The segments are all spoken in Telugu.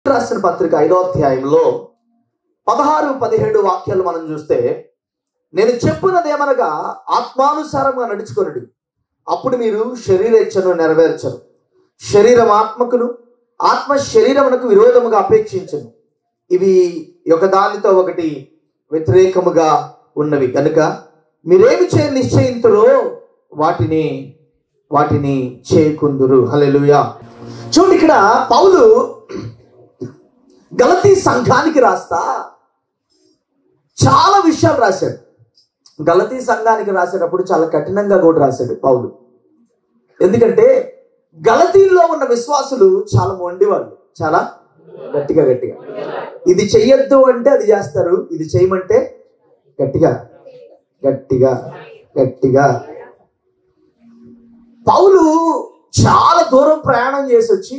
రాసిన పత్రిక ఐదో అధ్యాయంలో పదహారు పదిహేడు వాక్యాలు మనం చూస్తే నేను చెప్పున్నదేమనగా ఆత్మానుసారంగా నడుచుకొనడి అప్పుడు మీరు శరీరేచ్ఛను నెరవేర్చరు శరీరం ఆత్మకును ఆత్మ శరీరమునకు విరోధముగా అపేక్షించను ఇవి ఒకదానితో ఒకటి వ్యతిరేకముగా ఉన్నవి కనుక మీరేమి చేయ నిశ్చయింతురో వాటిని వాటిని చేయకుందురు హల్లెలూయా చూడండి ఇక్కడ పౌలు గలతీ సంఘానికి రాస్తా చాలా విషయాలు రాశాడు గలతీ సంఘానికి రాసేటప్పుడు చాలా కఠినంగా కూడా రాశాడు పౌలు ఎందుకంటే గలతీల్లో ఉన్న విశ్వాసులు చాలా మొండివాళ్ళు చాలా గట్టిగా గట్టిగా ఇది చెయ్యొద్దు అంటే అది చేస్తారు ఇది చేయమంటే గట్టిగా గట్టిగా గట్టిగా పౌలు చాలా దూరం ప్రయాణం చేసి వచ్చి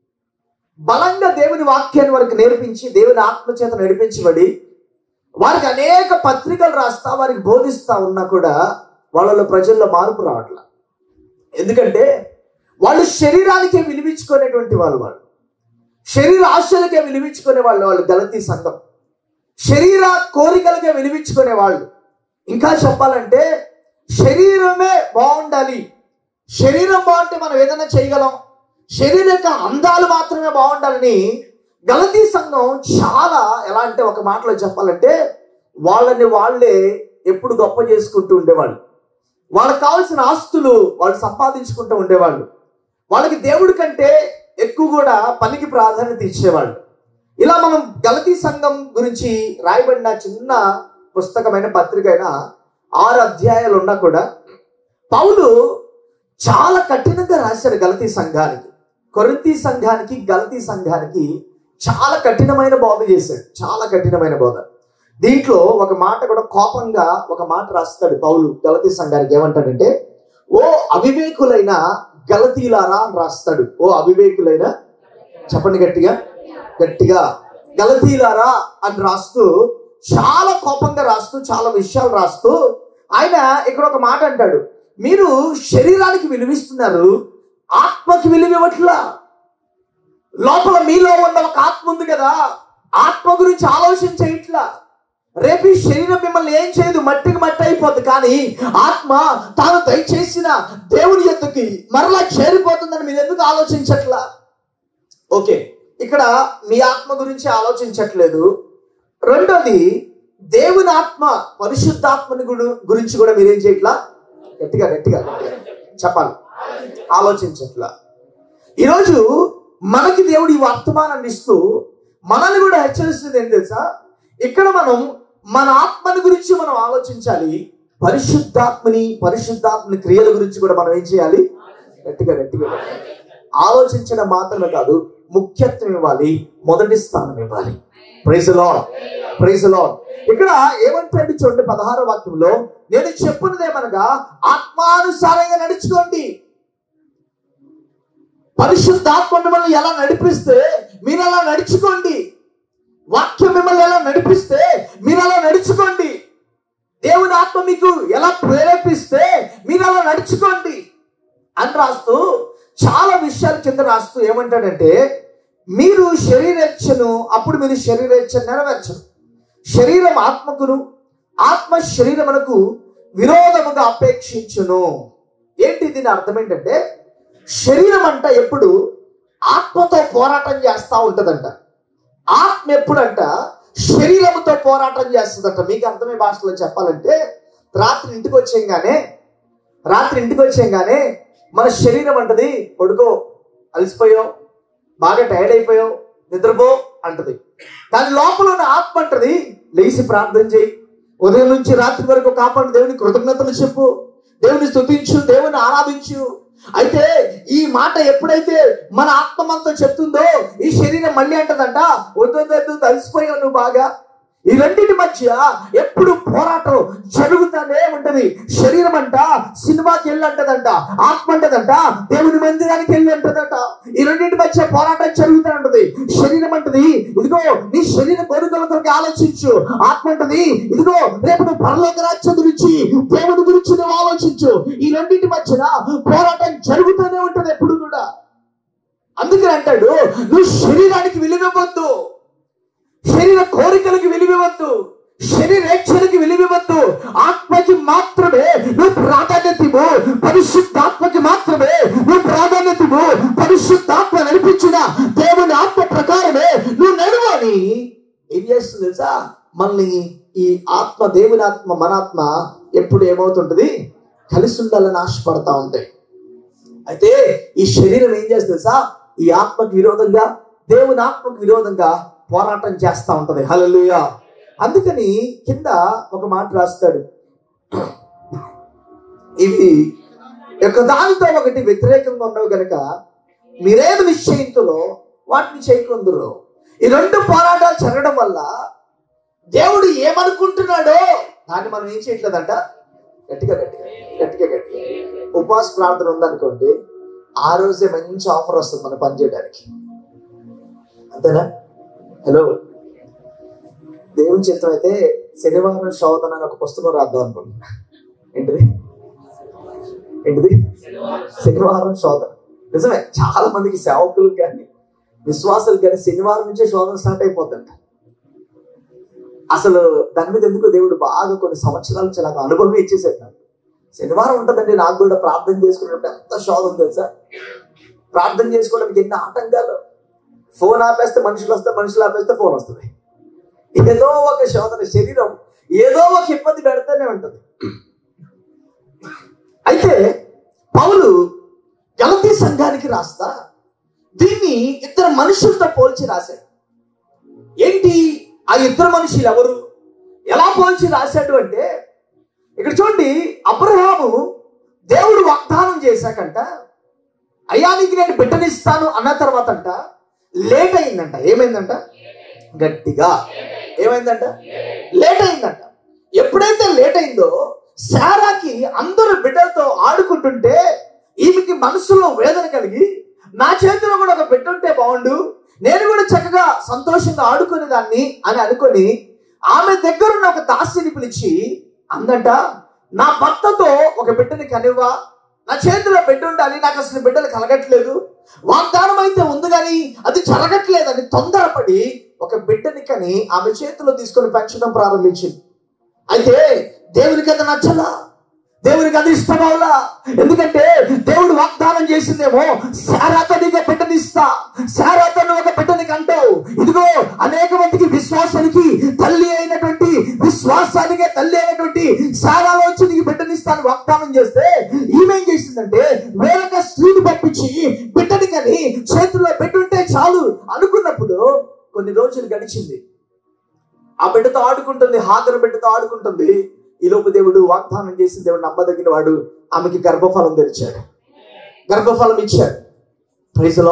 బలంగా దేవుని వాక్యాన్ని వారికి నేర్పించి దేవుని ఆత్మచేత నడిపించబడి వారికి అనేక పత్రికలు రాస్తా వారికి బోధిస్తా ఉన్నా కూడా వాళ్ళలో ప్రజల్లో మార్పు రావట్ల ఎందుకంటే వాళ్ళు శరీరానికే విలువించుకునేటువంటి వాళ్ళు వాళ్ళు శరీర ఆశలకే విలువించుకునే వాళ్ళు వాళ్ళు గలతీ సంఘం శరీర కోరికలకే విలువించుకునే వాళ్ళు ఇంకా చెప్పాలంటే శరీరమే బాగుండాలి శరీరం బాగుంటే మనం ఏదైనా చేయగలం శరీరం యొక్క అందాలు మాత్రమే బాగుండాలని గలతీ సంఘం చాలా ఎలా అంటే ఒక మాటలో చెప్పాలంటే వాళ్ళని వాళ్ళే ఎప్పుడు గొప్ప చేసుకుంటూ ఉండేవాళ్ళు వాళ్ళకి కావాల్సిన ఆస్తులు వాళ్ళు సంపాదించుకుంటూ ఉండేవాళ్ళు వాళ్ళకి దేవుడి కంటే ఎక్కువ కూడా పనికి ప్రాధాన్యత ఇచ్చేవాళ్ళు ఇలా మనం గలతీ సంఘం గురించి రాయబడిన చిన్న పుస్తకమైన పత్రిక అయిన ఆరు అధ్యాయాలు ఉన్నా కూడా పౌలు చాలా కఠినంగా రాశారు గలతీ సంఘానికి కొరింతి సంఘానికి గలతీ సంఘానికి చాలా కఠినమైన బోధ చేశాడు చాలా కఠినమైన బోధ దీంట్లో ఒక మాట కూడా కోపంగా ఒక మాట రాస్తాడు పౌలు గలతీ సంఘానికి ఏమంటాడంటే ఓ అవివేకులైన గలతీలారా అని రాస్తాడు ఓ అవివేకులైన చెప్పండి గట్టిగా గట్టిగా గలతీలారా అని రాస్తూ చాలా కోపంగా రాస్తూ చాలా విషయాలు రాస్తూ ఆయన ఇక్కడ ఒక మాట అంటాడు మీరు శరీరానికి విలువిస్తున్నారు ఆత్మకి విలువ ఇవ్వట్లా లోపల మీలో ఉన్న ఒక ఆత్మ ఉంది కదా ఆత్మ గురించి ఆలోచన చేయట్లా రేపు ఈ శరీరం మిమ్మల్ని ఏం చేయదు మట్టికి మట్టి అయిపోద్ది కానీ ఆత్మ తాను దయచేసిన దేవుని యొక్కకి మరలా చేరిపోతుందని మీరు ఎందుకు ఆలోచించట్లా ఓకే ఇక్కడ మీ ఆత్మ గురించి ఆలోచించట్లేదు రెండోది దేవుని ఆత్మ పరిశుద్ధాత్మని గుడు- గురించి కూడా మీరేం చేయట్లా గట్టిగా గట్టిగా గట్టిగా చెప్పాలి ఆలోచించట్లా ఈరోజు మనకి దేవుడు ఈ వర్తమానాన్ని ఇస్తూ మనల్ని కూడా హెచ్చరిస్తుంది ఏం తెలుసా ఇక్కడ మనం మన ఆత్మని గురించి మనం ఆలోచించాలి పరిశుద్ధాత్మని పరిశుద్ధాత్మని క్రియల గురించి కూడా మనం ఏం చేయాలి గట్టిగా గట్టిగా ఆలోచించడం మాత్రమే కాదు ముఖ్యత్వం ఇవ్వాలి మొదటి స్థానం ఇవ్వాలి ప్రైజ్ లాడ్ ప్రైజ్ లాడ్ ఇక్కడ ఏమంటాడు చూడండి పదహారో వాక్యంలో నేను చెప్పున్నదేమనగా ఆత్మానుసారంగా నడుచుకోండి పరిశుద్ధాత్మ మిమ్మల్ని ఎలా నడిపిస్తే మీరు అలా నడుచుకోండి వాక్యం మిమ్మల్ని ఎలా నడిపిస్తే మీరు అలా నడుచుకోండి దేవుని ఆత్మ మీకు ఎలా ప్రేరేపిస్తే మీరు అలా నడుచుకోండి అని రాస్తూ చాలా విషయాల కింద రాస్తూ ఏమంటాడంటే మీరు శరీరేచ్ఛను అప్పుడు మీరు శరీరేచ్ఛను నెరవేర్చరు శరీరం ఆత్మకును ఆత్మ శరీరమునకు విరోధముగా అపేక్షించును ఏంటి దీని అర్థం ఏంటంటే శరీరం అంట ఎప్పుడు ఆత్మతో పోరాటం చేస్తూ ఉంటదంట ఆత్మ ఎప్పుడంట శరీరముతో పోరాటం చేస్తుందంట మీకు అర్థమయ్యే భాషలో చెప్పాలంటే రాత్రి ఇంటికి వచ్చేయంగానే రాత్రి ఇంటికి వచ్చేయంగానే మన శరీరం అంటది పడుకో అలసిపోయావు బాగా టైర్డ్ అయిపోయావు నిద్రపో అంటది దాని లోపల ఉన్న ఆత్మ అంటది లేచి ప్రార్థన చేయి ఉదయం నుంచి రాత్రి వరకు కాపాడు దేవుని కృతజ్ఞతలు చెప్పు దేవుని స్తుతించు దేవుని ఆరాధించు అయితే ఈ మాట ఎప్పుడైతే మన ఆత్మ మనతో చెప్తుందో ఈ శరీరం మళ్ళీ అంటదంట వద్దు వద్దు, వద్దు తలిసిపోయావు నువ్వు బాగా ఈ రెండింటి మధ్య ఎప్పుడు పోరాటం జరుగుతానే ఉంటది శరీరం అంట సినిమాకి వెళ్ళి అంటదంట ఆత్మ అంటదంట దేవుని మందిరానికి వెళ్ళి అంటదంట ఈ రెండింటి మధ్య పోరాటం జరుగుతూ ఉంటది శరీరం అంటది ఇదిగో నీ శరీర కోరికల కొరకు ఆలోచించు ఆత్మ అంటది ఇదిగో రేపు నువ్వు పరలోక రాజ్యం గురించి దేవుని గురించి నువ్వు ఆలోచించు ఈ రెండింటి మధ్యన పోరాటం జరుగుతూనే ఉంటది ఎప్పుడు కూడా అందుకని అంటాడు నువ్వు శరీరానికి విలువివ్వద్దు శరీర కోరికలకు విలువివ్వద్దు శరీరేచ్ఛలకి విలువివ్వద్దు ఆత్మకి మాత్రమే నువ్వు ప్రాధాన్యత ఇవ్వు పరిశుద్ధాత్మకి మాత్రమే నువ్వు ప్రాధాన్యత ఇవ్వు పరిశుద్ధాత్మ నడిపించిన దేవుని ఆత్మ ప్రకారమే నువ్వు నడువు అని ఏం చేస్తుంది తెలుసా మనల్ని ఈ ఆత్మ దేవుని ఆత్మ మన ఆత్మ ఎప్పుడు ఏమవుతుంటది కలిసి ఉండాలని ఆశపడతా ఉంటాయి అయితే ఈ శరీరం ఏం చేస్తుంది తెలుసా ఈ ఆత్మకు విరోధంగా దేవుని ఆత్మకు విరోధంగా పోరాటం చేస్తా ఉంటది హల్లెలూయా అందుకని కింద ఒక మాట రాస్తాడు ఇవి ఒక దానితో ఒకటి వ్యతిరేకంగా ఉన్నవి గనక మీరేమి నిశ్చయింతులో వాటిని చేయకుందరు ఈ రెండు పోరాటాలు జరగడం వల్ల దేవుడు ఏమనుకుంటున్నాడో దాన్ని మనం ఏం చేయట్లేదంట గట్టిగా గట్టిగా గట్టిగా గట్టిగా ఉపవాస ప్రార్థన ఉందనుకోండి ఆ రోజే మంచి ఆఫర్ వస్తుంది మన పని చేయడానికి అంతేనా హలో దేవుని చిత్తం అయితే శనివారం శోధన అని ఒక పుస్తకం రాద్దాం అనుకుంటున్నా ఏంటిది ఏంటిది శనివారం శోధన నిజమే చాలా మందికి సేవకులకు కానీ విశ్వాసులకు కానీ శనివారం నుంచే శోధన స్టార్ట్ అయిపోతుంట అసలు దాని మీద ఎందుకు దేవుడు బాగా కొన్ని సంవత్సరాల నుంచి నాకు అనుభవం ఇచ్చేసాడు నాకు శనివారం ఉంటుందండి నాకు కూడా ప్రార్థన చేసుకునేటప్పుడు ఎంత శోధన తెలుసా ప్రార్థన చేసుకోవడానికి ఎన్ని ఆటంకాలు ఫోన్ ఆపేస్తే మనుషులు వస్తే మనుషులు ఆపేస్తే ఫోన్ వస్తుంది ఏదో ఒక శోధన శరీరం ఏదో ఒక ఇబ్బంది పెడితేనే ఉంటుంది అయితే పౌలు గలతీ సంఘానికి రాస్తా దీన్ని ఇద్దరు మనుషులతో పోల్చి రాశాడు ఏంటి ఆ ఇద్దరు మనుషులు ఎవరు ఎలా పోల్చి రాశాడు అంటే ఇక్కడ చూడండి అబ్రహాము దేవుడు వాగ్దానం చేశాకంట అయ్యా నీకు నేను బిడ్డనిస్తాను అన్న తర్వాత అంట లేట్ అయిందంట ఏమైందంట గట్టిగా ఏమైందంట లేట్ అయిందంట ఎప్పుడైతే లేట్ అయిందో శారాకి అందరు బిడ్డలతో ఆడుకుంటుంటే ఈమెకి మనసులో వేదన కలిగి నా చేతిలో కూడా ఒక బిడ్డ ఉంటే బాగుండు నేను కూడా చక్కగా సంతోషంగా ఆడుకునే దాన్ని అని అనుకొని ఆమె దగ్గరున్న ఒక దాసిని పిలిచి అందంట నా భర్తతో ఒక బిడ్డని కనివ్వా నా చేతిలో బిడ్డ ఉండాలి నాకు అసలు బిడ్డలు కలగట్లేదు వాగ్దానం అయితే ఉంది కానీ అది జరగట్లేదని తొందరపడి ఒక బిడ్డని కని ఆమె చేతిలో తీసుకొని పెంచడం ప్రారంభించింది అయితే దేవునికి అది నచ్చలా దేవునికి అది ఇష్టమవులా ఎందుకంటే దేవుడు వాగ్దానం చేసిందేమో శారాతో నీకు బిడ్డనిస్తా శారాతో నువ్వు ఒక బిడ్డనికి అంటావు ఇదిగో అనేక మందికి విశ్వాసానికి తల్లి అయినటువంటి విశ్వాసానికే తల్లి అయినటువంటి శారాలో వచ్చి నీకు బిడ్డనిస్తాను వాగ్దానం చేస్తే ఈమెం చేసిందంటే వేరొక స్త్రీని పంపించి బిడ్డని కని చేతుల్లో బిడ్డ ఉంటే చాలు అనుకున్నప్పుడు కొన్ని రోజులు గడిచింది ఆ బిడ్డతో ఆడుకుంటుంది హాజరు బిడ్డతో ఆడుకుంటుంది ఈ లోపు దేవుడు వాగ్దానం చేసి దేవుడు నమ్మదగిన వాడు ఆమెకి గర్భఫలం తెరిచాడు గర్భఫలం ఇచ్చాడు ప్రైజ్లో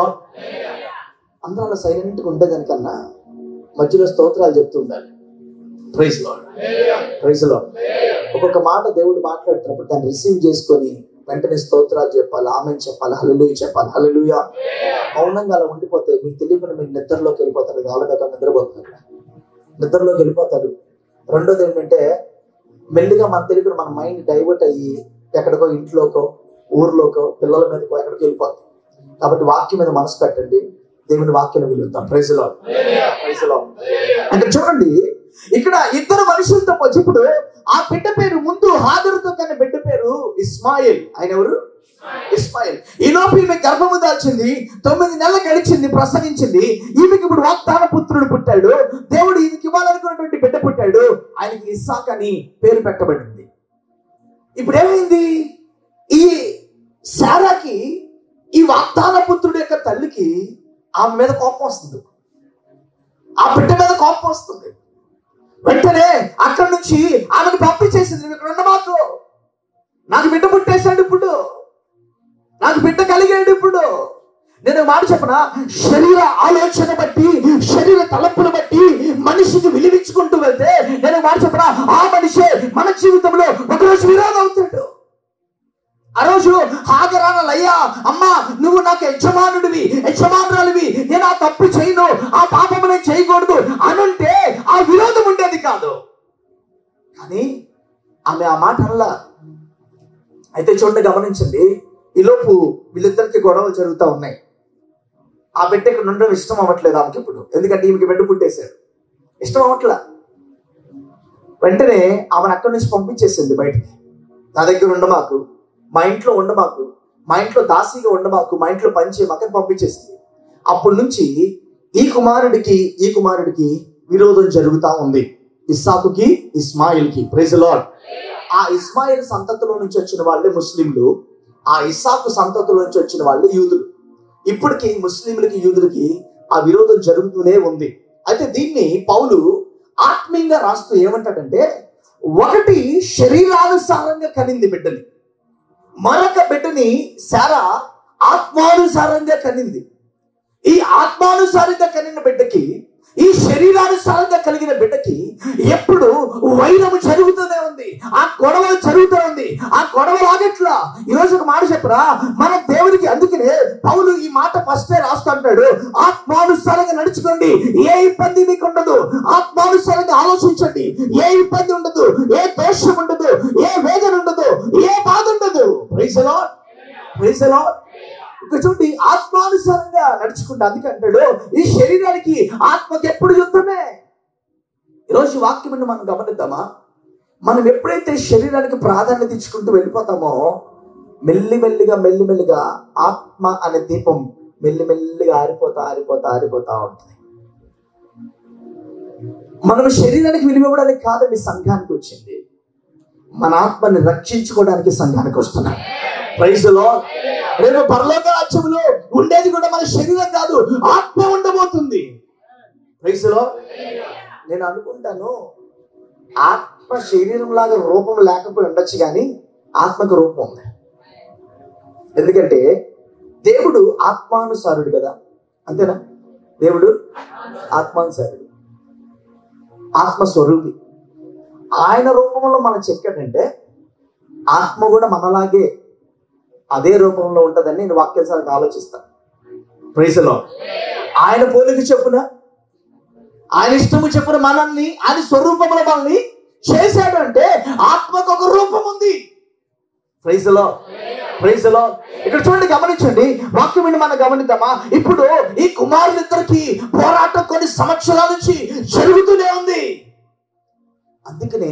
అందరూ అలా సైలెంట్గా ఉండేదానికన్నా మధ్యలో స్తోత్రాలు చెప్తూ ఉండాలి ప్రైజ్ లో ప్రైజ్ లో ఒక్కొక్క మాట దేవుడు మాట్లాడుతున్నప్పుడు దాన్ని రిసీవ్ చేసుకొని వెంటనే స్తోత్రాలు చెప్పాలి ఆమె చెప్పాలి హలలుయ చెప్పాలి హలలుయ మౌనంగా అలా ఉండిపోతే మీకు తెలియకుండా మీకు నిద్రలోకి వెళ్ళిపోతారు ఆల్రెడీ ఒక నిద్రపోతున్నారు నిద్రలోకి వెళ్ళిపోతారు రెండోది ఏంటంటే మెల్లిగా మన తెలియకుండా మన మైండ్ డైవర్ట్ అయ్యి ఎక్కడికో ఇంట్లోకో ఊర్లోకో పిల్లల మీదకో ఎక్కడికి వెళ్ళిపోతాం కాబట్టి వాక్యం మీద మనసు పెట్టండి దేవుని వాక్యాన్ని విలుద్దాం ప్రైజ్లో ప్రైజ్లో అంటే చూడండి ఇక్కడ ఇద్దరు మనుషులతో వచ్చి ఇప్పుడు ఆ బిడ్డ పేరు ముందు హాజరుతో కన్నా బిడ్డ పేరు ఇస్మాయిల్ ఆయన ఎవరు ఇస్మాయిల్ ఈ లోపు ఈమె గర్భము దాల్చింది తొమ్మిది నెలలు గడిచింది ప్రసవించింది ఈమెకి ఇప్పుడు వాగ్దాన పుత్రుడు పుట్టాడు దేవుడు ఈమెకి ఇవ్వాలనుకున్నటువంటి బిడ్డ పుట్టాడు ఆయనకి ఇస్సాక్ అని పేరు పెట్టబడింది ఇప్పుడు ఏమైంది ఈ శారాకి ఈ వాగ్దాన పుత్రుడు యొక్క తల్లికి ఆమె మీద కోపం వస్తుంది ఆ బిడ్డ మీద కోపం వస్తుంది వెంటనే అక్కడి నుంచి ఆమెను పంపించేసింది "నువ్వు ఇక్కడ ఉండమాకు నాకు బిడ్డ పుట్టేశాడు ఇప్పుడు నాకు బిడ్డ కలిగాడు ఇప్పుడు నేను ఒక మాట చెప్పనా శరీర ఆలోచన బట్టి శరీర తలంపును బట్టి మనిషికి విలువించుకుంటూ వెళ్తే నేను ఒక మాట చెప్పనా ఆ మనిషే మన జీవితంలో ఒకరోజు విరోధం అవుతాడు ఆ రోజు హాజరాన లయ్యా అమ్మా నువ్వు నాకు యజమానుడివి యజమానురాలివి నేను ఆ తప్పు చేయను ఆ పాపము నేను చేయకూడదు అనుంటే ఆ విరోధం ఉండేది కాదు కానీ ఆమె ఆ మాట అనలా అయితే చూడండి గమనించండి ఈలోపు వీళ్ళిద్దరికి గొడవలు జరుగుతూ ఉన్నాయి ఆ బిడ్డ ఇక్కడ ఉండడం ఇష్టం అవ్వట్లేదు ఆమెకి ఇప్పుడు ఎందుకంటే ఈమెకి బిడ్డ పుట్టేశాడు ఇష్టం అవ్వట్లా వెంటనే ఆమెను అక్కడి నుంచి పంపించేసింది బయటికి నా దగ్గర ఉండమాకు మా ఇంట్లో ఉండమాకు మా ఇంట్లో దాసీగా ఉండమాకు మా ఇంట్లో పనిచే మకని పంపించేసింది అప్పటి నుంచి ఈ కుమారుడికి ఈ కుమారుడికి విరోధం జరుగుతా ఉంది ఇస్సాకుకి ఇస్మాయిల్కి ప్రైజ్ లార్డ్ ఆ ఇస్మాయిల్ సంతతిలో నుంచి వచ్చిన వాళ్ళే ముస్లింలు ఆ ఇస్సాకు సంతతిలో నుంచి వచ్చిన వాళ్ళే యూదులు ఇప్పటికి ముస్లింలకి యూదులకి ఆ విరోధం జరుగుతూనే ఉంది అయితే దీన్ని పౌలు ఆత్మీయంగా రాస్తూ ఏమంటాడంటే ఒకటి శరీరానుసారంగా కనింది బిడ్డని మరొక బిడ్డని శారా ఆత్మానుసారంగా కనింది ఈ ఆత్మానుసారంగా కలిగిన బిడ్డకి ఈ శరీరానుసారంగా కలిగిన బిడ్డకి ఎప్పుడు వైరము జరుగుతూనే ఉంది ఆ గొడవ జరుగుతూ ఉంది ఆ గొడవ ఆగట్లా ఈరోజు ఒక మాట చెప్పరా మన దేవునికి అందుకనే పౌలు ఈ మాట ఫస్ట్ రాస్తుంటాడు ఆత్మానుసారంగా నడుచుకోండి ఏ ఇబ్బంది మీకు ఉండదు ఆత్మానుసారంగా ఆలోచించండి ఏ ఇబ్బంది ఉండదు ఏ దోషం ఉండదు ఏ వేదన ఉండదు ఏ బాధ ఉండదు ప్రైజ్ లార్డ్ ప్రైజ్ లార్డ్ ఇక చూడండి ఆత్మానుసారంగా నడుచుకుంటా అందుకే అంటాడు ఈ శరీరానికి ఆత్మకి ఎప్పుడు యుద్ధమే ఈరోజు వాక్యం మనం గమనిద్దామా మనం ఎప్పుడైతే శరీరానికి ప్రాధాన్యత ఇచ్చుకుంటూ వెళ్ళిపోతామో మెల్లిమెల్లిగా మెల్లిమెల్లిగా ఆత్మ అనే దీపం మెల్లిమెల్లిగా ఆరిపోతా ఆరిపోతా ఆరిపోతా ఉంటుంది మనం శరీరానికి విలువ ఇవ్వడానికి కాదండి సంఘానికి వచ్చింది మన ఆత్మని రక్షించుకోవడానికి సంఘానికి వస్తున్నాం ప్రైజ్ లో రేపు పరలోక రాజ్యంలో ఉండేది కూడా మన శరీరం కాదు ఆత్మ ఉండబోతుంది ప్రైజ్ లో నేను అనుకుంటాను ఆత్మ శరీరం లాగా రూపం లేకపోయి ఉండొచ్చు కానీ ఆత్మకు రూపం ఉంది ఎందుకంటే దేవుడు ఆత్మానుసారుడు కదా అంతేనా దేవుడు ఆత్మానుసారుడు ఆత్మస్వరూపి ఆయన రూపంలో మనం చెక్కాడంటే ఆత్మ కూడా మనలాగే అదే రూపంలో ఉంటుందని నేను వాక్యానికి ఆలోచిస్తాను ప్రైజలో ఆయన పోలిక చెప్పున ఆయన ఇష్టము చెప్పున మనల్ని ఆయన స్వరూపముల మనల్ని చేశాడు అంటే ఆత్మకు ఒక రూపం ఉంది ప్రైజలో ప్రైజలో ఇక్కడ చూడండి గమనించండి వాక్యం విని మనం గమనిద్దామా ఇప్పుడు ఈ కుమారులిద్దరికి పోరాటం కొన్ని సంవత్సరాల నుంచి జరుగుతూనే ఉంది అందుకనే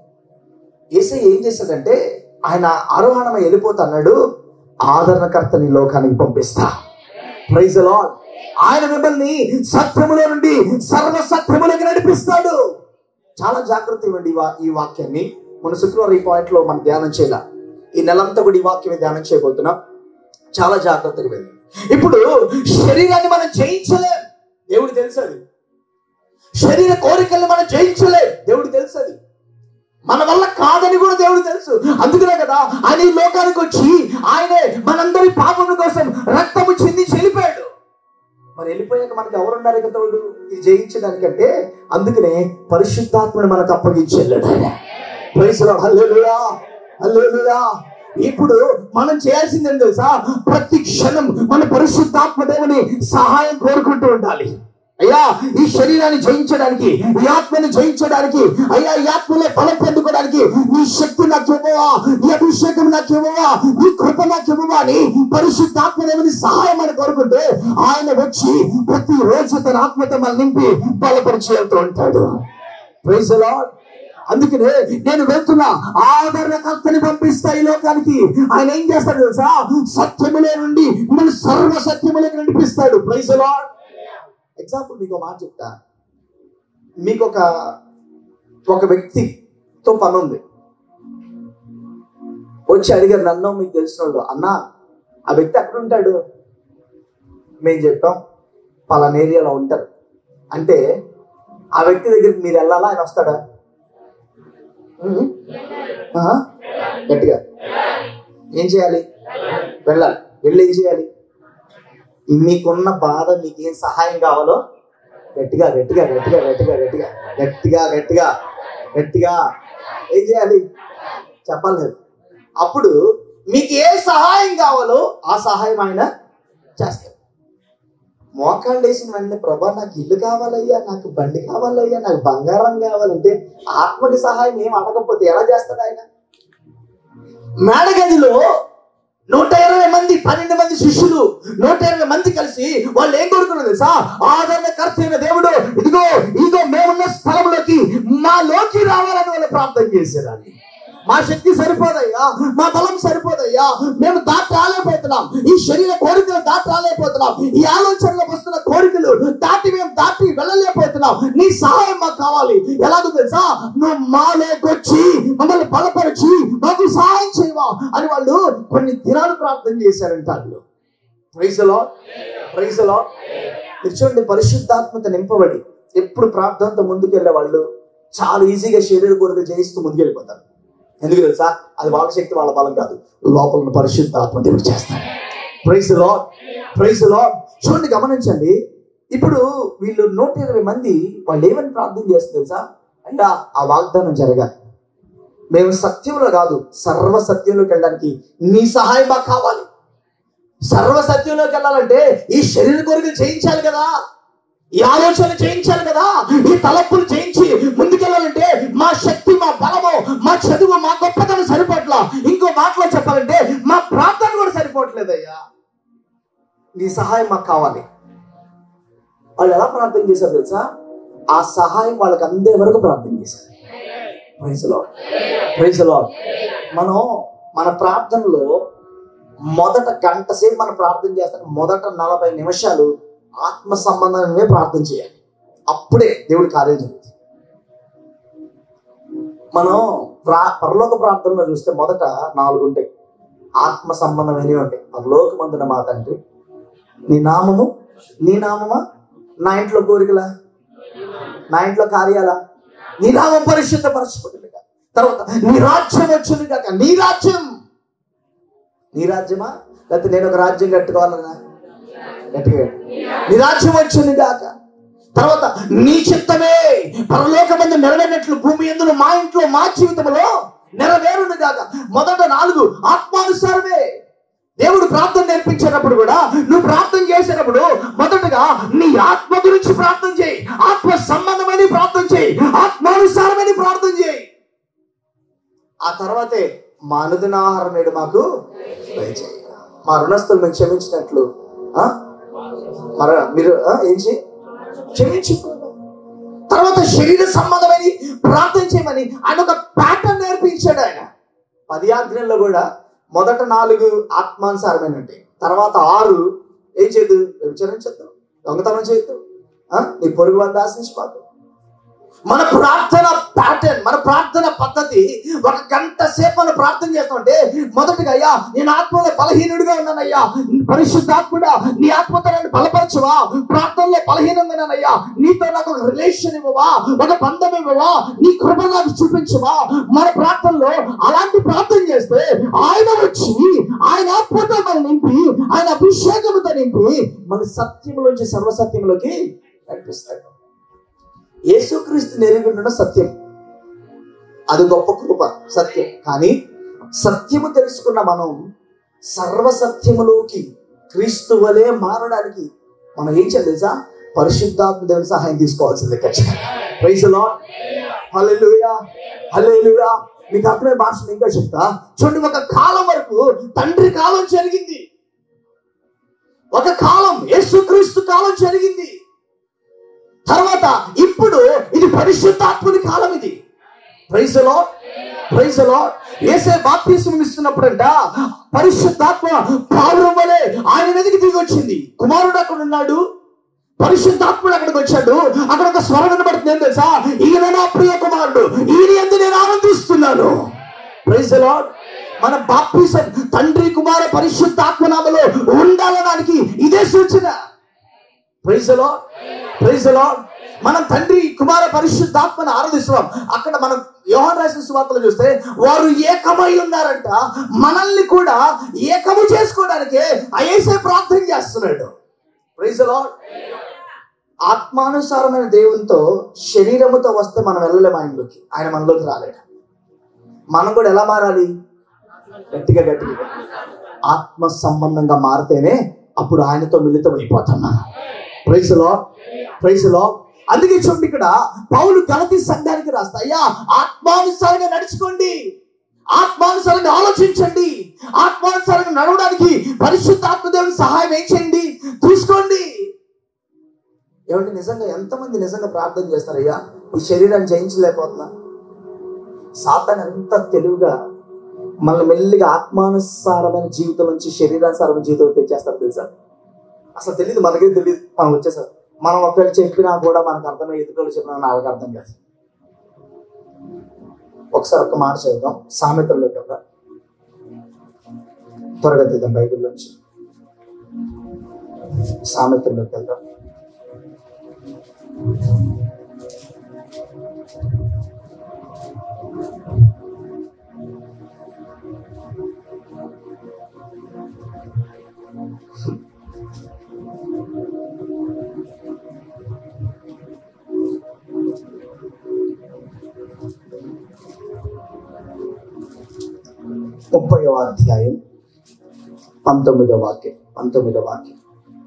ఏసై ఏం చేశాడంటే ఆయన ఆరోహణమై వెళ్ళిపోతున్నాడు ఆదరణకర్తని లోకానికి పంపిస్తా ప్రైజ్ లార్డ్ ఆయన మిమ్మల్ని సత్యములో నుండి సర్వ సత్యములకి నడిపిస్తాడు చాలా జాగ్రత్త ఇవ్వండి ఈ వా- ఈ వాక్యాన్ని మన శుక్రవారం ఈ పాయింట్ లో మనం ధ్యానం చేయాల ఈ నెలంతా కూడా ఈ వాక్యమే ధ్యానం చేయబోతున్నాం చాలా జాగ్రత్తగా ఇవ్వండి ఇప్పుడు శరీరాన్ని మనం జయించలేం దేవుడు తెలుసు అది శరీర కోరికల్ని మనం జయించలేం దేవుడు తెలుసు అది మన వల్ల కాదని కూడా దేవుడు తెలుసు అందుకనే కదా ఆయన ఈ లోకానికి వచ్చి ఆయనే మనందరి పాపముల కోసం రక్తము చింది చెలిపాడు మరి వెళ్ళిపోయాక మనకి ఎవరున్నారు ఇక తోడు ఇది జయించడానికంటే అందుకనే పరిశుద్ధాత్మని మనకు అప్పగించి వెళ్ళాడు ఆయన Praise the Lord. Hallelujah. Hallelujah. ఇప్పుడు మనం చేయాల్సింది ఏం తెలుసా ప్రతి క్షణం మన పరిశుద్ధాత్మ దేవుని సహాయం కోరుకుంటూ ఉండాలి అయ్యా ఈ శరీరాన్ని జయించడానికి ఈ ఆత్మని జయించడానికి అయ్యా ఈ ఆత్మలో బలం పొందుకోవడానికి నీ శక్తి నాకు ఇవ్వవా నీ అభిషేకం నాకు ఇవ్వవా నీ కృప నాకు ఇవ్వవా అని పరిశుద్ధాత్మ దేవుని సహాయం అని కోరుకుంటే ఆయన వచ్చి ప్రతి రోజు తన ఆత్మతో మనం నింపి బలపరిచి వెళ్తూ ఉంటాడు ప్రైజ్ లార్డ్ అందుకనే నేను వెళ్తున్నా ఆదరణకర్తని పంపిస్తా ఈ లోకానికి ఆయన ఏం చేస్తాడు తెలుసా సత్యములే నుండి మిమ్మల్ని సర్వ సత్యములకు నడిపిస్తాడు ప్రైజ్ లార్డ్ ఎగ్జాంపుల్ మీకు ఒక మాట చెప్తా మీకు ఒక ఒక వ్యక్తితో పని ఉంది వచ్చి అడిగారు నన్ను మీకు తెలిసిన వాళ్ళు అన్నా ఆ వ్యక్తి ఎక్కడ ఉంటాడు మేము చెప్పాం పలానా ఏరియాలో ఉంటారు అంటే ఆ వ్యక్తి దగ్గరికి మీరు వెళ్ళాలా ఆయన వస్తాడా ఉహు. ఆహా. గట్టిగా ఏం చేయాలి వెళ్ళాలి వెళ్ళి ఏం చేయాలి మీకున్న బాధ మీకు ఏం సహాయం కావాలో గట్టిగా గట్టిగా గట్టిగా గట్టిగా గట్టిగా గట్టిగా గట్టిగా గట్టిగా ఏం చేయాలి చెప్పాలి లేదు అప్పుడు మీకు ఏ సహాయం కావాలో ఆ సహాయం ఆయన చేస్తాడు మోకాళ్ళు వేసిన వెంటనే ప్రభా నాకు ఇల్లు కావాలయ్యా నాకు బండి కావాలయ్యా నాకు బంగారం కావాలంటే ఆత్మకి సహాయం ఏం అడగకపోతే ఎలా చేస్తాడు ఆయన మేడగదిలో నూట ఇరవై మంది పన్నెండు మంది శిష్యులు నూట ఇరవై మంది కలిసి వాళ్ళు ఏం కోరుకున్నారు తెలుసా ఆదరణకర్త అయిన దేవుడు ఇదిగో ఇదిగో మేమున్న స్థలంలోకి మాలోకి రావాలని వాళ్ళు ప్రార్థన చేశారని మా శక్తి సరిపోదయ్యా మా బలం సరిపోదయ్యా మేము దాటి రాలేకపోతున్నాం ఈ శరీర కోరికలు దాటి రాలేకపోతున్నాం ఈ ఆలోచనలకు వస్తున్న కోరికలు దాటి మేము దాటి వెళ్ళలేకపోతున్నాం నీ సహాయం మాకు కావాలి ఎలాగో తెలుసా నువ్వు మాలోకొచ్చి మమ్మల్ని బలపరిచి మాకు సహాయం చేయవా అని వాళ్ళు కొన్ని దినాలు ప్రార్థన చేశారంట వాళ్ళు ప్రైజలో ప్రైజలో మీరు చూడండి పరిశుద్ధాత్మత నింపబడి ఎప్పుడు ప్రార్థనతో ముందుకెళ్ళే వాళ్ళు చాలా ఈజీగా శరీర కోరికలు జయిస్తూ ముందుకెళ్ళిపోతారు ఎందుకు తెలుసా అది వాళ్ళ శక్తి వాళ్ళ బలం కాదు లోపల ఉన్న పరిశుద్ధాత్మ దేవుడు చేస్తాడు ప్రైజ్ లో ప్రైజ్ లో చూడండి గమనించండి ఇప్పుడు వీళ్ళు నూట ఇరవై మంది వాళ్ళు ఏమని ప్రార్థన చేస్తారు తెలుసా అంటే ఆ వాగ్దానం జరగాలి మేము సత్యంలో కాదు సర్వ సత్యంలోకి వెళ్ళడానికి నీ సహాయం మాకు కావాలి సర్వ సత్యంలోకి వెళ్ళాలంటే ఈ శరీర కోరికలు చేయించాలి కదా ఈ ఆలోచన చేయించాలి కదా ఈ తలపులు చేయించి ముందుకెళ్ళాలంటే మా శక్తి మా బలము మా చదువు మా గొప్పతనం సరిపోట్లా ఇంకో మాటలో చెప్పాలంటే మా ప్రార్థన కూడా సరిపోవట్లేదయ్యా నీ సహాయం మాకు కావాలి వాళ్ళు ఎలా ప్రార్థన చేశారు తెలుసా ఆ సహాయం వాళ్ళకి అందే వరకు ప్రార్థన చేశారు ప్రైజ్లో ప్రైజ్లో మనం మన ప్రార్థనలో మొదట గంట సేపు మనం ప్రార్థన చేస్తాం మొదట నలభై నిమిషాలు ఆత్మ సంబంధమే ప్రార్థన చేయాలి అప్పుడే దేవుడి కార్యం జరుగుతుంది మనం ప్రా పరలోక ప్రార్థనలో చూస్తే మొదట నాలుగు ఉంటాయి ఆత్మ సంబంధమైనవి ఉంటాయి పరలోకమందున మా తండ్రి నీ నామము నీ నామమా నా ఇంట్లో కోరికలా నా ఇంట్లో కార్యాలా నీ నామం పరిశుద్ధపరచబడింది తర్వాత నీ రాజ్యం వచ్చింది కాక నీ రాజ్యం నీ రాజ్యమా లేకపోతే నేను ఒక రాజ్యం కట్టుకోవాలన్నా గట్టిగా చెప్పు. నీ రాజ్యం వచ్చింది కాక తర్వాత నీ చిత్తమే పరలోకమందు నెరవేరినట్లు భూమి ఎందులో మా ఇంట్లో మా జీవితంలో నెరవేరును కాక మొదట నాలుగు ఆత్మానుసారమే దేవుడు ప్రార్థన నేర్పించేటప్పుడు కూడా నువ్వు ప్రార్థన చేసేటప్పుడు మొదటగా నీ ఆత్మ గురించి ప్రార్థన చేయి ఆత్మ సంబంధమైన ప్రార్థన చేయి ఆత్మానుసారమైన ప్రార్థన చేయి ఆ తర్వాతే మా అనుదిన ఆహారం నేడు మాకు దయచేయి మా రుణస్తులు మేము క్షమించినట్లు ఆ? మర మీరు ఆ, ఏం చేయి క్షమించు తర్వాత శరీర సంబంధమైన ప్రార్థన చేయమని ఆయన ఒక ప్యాటర్న్ నేర్పించాడు ఆయన పది ఆజ్ఞల్లో కూడా మొదట నాలుగు ఆత్మానుసారమైన ఉంటాయి తర్వాత ఆరు ఏం చేయదు వ్యభిచరించద్దు దొంగతనం చేయొద్దు ఆ? నీ పొరుగు వద్ద ఆశించుకోవద్దు మన ప్రార్థన ప్యాటర్న్ మన ప్రార్థన పద్ధతి ఒక గంట సేపు మనం ప్రార్థన చేస్తామంటే మొదటిగా అయ్యా నేను ఆత్మలో బలహీనుడిగా ఉన్నానయ్యా పరిశుద్ధాత్ముడా నీ ఆత్మతో నన్ను బలపరచవా ప్రార్థనలో బలహీనంగా ఉన్నానయ్యా నీతో నాకు ఒక రిలేషన్ ఇవ్వవా ఒక బంధం ఇవ్వవా నీ కృప నాకు చూపించవా మన ప్రార్థనలో అలాంటి ప్రార్థన చేస్తే ఆయన వచ్చి ఆయన ఆత్మతో మనం నింపి ఆయన అభిషేకంతో నింపి మన సత్యంలోంచి సర్వసత్యంలోకి నడిపిస్తాడు యేసుక్రీస్తు ఎరిగి ఉండడం సత్యం అది గొప్ప కృప సత్యం కానీ సత్యము తెలుసుకున్న మనం సర్వసత్యములోకి క్రీస్తు వలె మారడానికి మనం ఏం చేయాలి తెలుసా పరిశుద్ధాత్మ దేవుని సహాయం తీసుకోవాల్సిందే ఖచ్చితంగా ప్రైజ్ లార్డ్ హల్లెలూయా హల్లెలూయా మీకు అర్థమైన భాషను ఇంకా చెప్తా చూడండి ఒక కాలం వరకు తండ్రి కాలం జరిగింది ఒక కాలం యేసుక్రీస్తు కాలం జరిగింది తర్వాత ఇప్పుడు ఇది పరిశుద్ధాత్ముని కాలం ఇది ప్రైజలో ప్రైజలో ఏసే బాప్తీసం ఇస్తున్నప్పుడంట పరిశుద్ధాత్మ పావురం వలె ఆయన మీదకి దిగి వచ్చింది కుమారుడు అక్కడ ఉన్నాడు పరిశుద్ధాత్ముడు అక్కడికి వచ్చాడు అక్కడ ఒక స్వరం వినబడుతుంది ఏం తెలుసా ఈయన నా ప్రియ కుమారుడు ఈయన ఎందు నేను ఆనందిస్తున్నాను ప్రైజ్ లార్డ్ మన బాప్తీసం తండ్రి కుమార పరిశుద్ధాత్మ నామలో ఉండాలనడానికి ఇదే సూచన ప్రైజ్ లార్డ్ ప్రైజ్ లార్డ్ మనం తండ్రి కుమార పరిశుద్ధాత్మను ఆరాధిస్తున్నాం అక్కడ మనం యోహన్ రాసిన సువార్తలు చూస్తే వారు ఏకమై ఉన్నారంట మనల్ని కూడా ఏకము చేసుకోవడానికి అయేసే ప్రార్థన చేస్తున్నాడు ప్రైజ్ లార్డ్ ఆత్మానుసారమైన దేవునితో శరీరముతో వస్తే మనం వెళ్ళలేము ఆయనలోకి ఆయన మనలోకి రాలేడు మనం కూడా ఎలా మారాలి గట్టిగా గట్టిగా ఆత్మ సంబంధంగా మారితేనే అప్పుడు ఆయనతో మిళితం అయిపోతాం మనం ప్రైజ్ లో ప్రైజ్ లో అందుకే చూడండి ఇక్కడ పౌలు గలతి సంఘానికి రాస్తా అయ్యా ఆత్మానుసారంగా నడుచుకోండి ఆత్మానుసారంగా ఆలోచించండి ఆత్మానుసారంగా నడవడానికి పరిశుద్ధాత్మదేవుని సహాయం ఏం చేయండి తీసుకోండి ఏమంటే నిజంగా ఎంతమంది నిజంగా ప్రార్థన చేస్తారయ్యా ఈ శరీరాన్ని జయించలేకపోతున్నా సాతాన్ ఎంత తెలివిగా మన మెల్లిగా ఆత్మానుసారమైన జీవితం నుంచి శరీరానుసారమైన జీవితం తెచ్చేస్తారు తెలుసా అసలు తెలియదు మనకే తెలియదు మనం వచ్చేసారు మనం ఒకవేళ చెప్పినా కూడా మనకు అర్థమయ్యే ఎదుటి చెప్పినా నాకు అర్థం కాదు ఒకసారి ఒక మాట చదువుదాం సామెతల్లోకి వెళ్దాం త్వరగా తీద్దాం బైబిల్లోంచి సామెతల్లోకి వెళ్దాం ముప్పైవ అధ్యాయం పంతొమ్మిదవ వాక్యం పంతొమ్మిదవ వాక్యం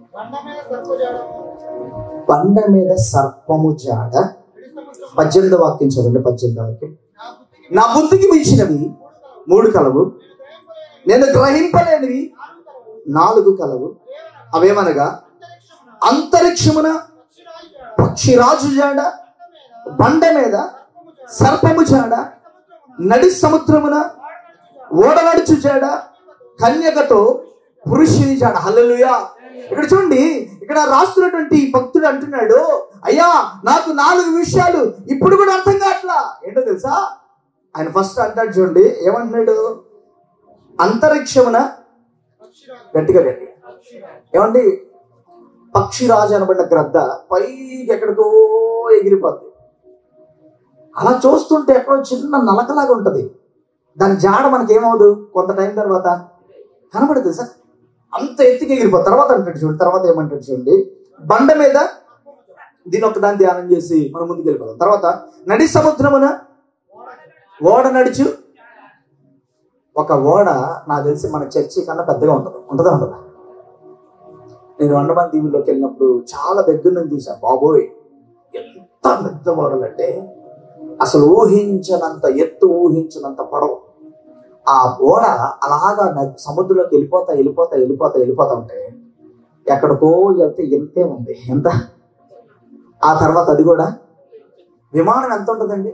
బండ మీద సర్పము జాడ బండ మీద సర్పము జాడ పిడి సముద్రం పద్దెనిమిదవ వాక్యం చదవండి పద్దెనిమిదవ వాక్యం నా నా బుద్ధికి బుద్ధికి మించినవి మూడు కలవు నేను గ్రహింపలేనివి నాలుగు కలవు అవేమనగా అంతరిక్షమున అంతరిక్షమున పక్షిరాజు జాడ పక్షిరాజు జాడ బండ మీద సర్పము జాడ సర్పము జాడ నడి సముద్రమున ఓడనడుచు జాడ కన్యకతో పురుషుని జాడ హల్లెలూయా ఇక్కడ చూడండి ఇక్కడ రాస్తున్నటువంటి భక్తుడు అంటున్నాడు అయ్యా నాకు నాలుగు విషయాలు ఇప్పుడు కూడా అర్థం కావట్లా ఏంటో తెలుసా ఆయన ఫస్ట్ అంటాడు చూడండి ఏమంటున్నాడు అంతరిక్షమున పక్షిరాజు గట్టిగా గట్టి ఏమండి పక్షిరాజు అనబడిన గ్రద్ద పైకి ఎక్కడికో ఎగిరిపోద్ది అలా చూస్తుంటే ఎక్కడో చిన్న నలకలాగా ఉంటది దాని జాడ మనకి ఏమవుదు కొంత టైం తర్వాత కనబడదు సార్ అంత ఎత్తుకి ఎగిరిపోతుంది తర్వాత అంటాడు చూడండి తర్వాత ఏమంటాడు చూడండి బండ మీద దీని ఒకదాన్ని ధ్యానం చేసి మనం ముందుకు వెళ్ళిపోదాం తర్వాత నడి సముద్రమున ఓడ నడుచు ఒక ఓడ నాకు తెలిసి మన చర్చి కన్నా పెద్దగా ఉంటుంది ఉంటుందా ఉండదా నేను అండమాన్ దీవుల్లోకి వెళ్ళినప్పుడు చాలా దగ్గర నుంచి చూసాను బాబోయ్ ఎంత పెద్ద ఓడలంటే అసలు ఊహించనంత ఎత్తు ఊహించనంత పొడవు ఆ ఓడ అలాగా నది- సముద్రంలోకి వెళ్ళిపోతా వెళ్ళిపోతా వెళ్ళిపోతా వెళ్ళిపోతా ఉంటే ఎక్కడికో వెళ్తే ఎంతే ఉంది ఎంత ఆ తర్వాత అది కూడా విమానం ఎంత ఉంటుందండి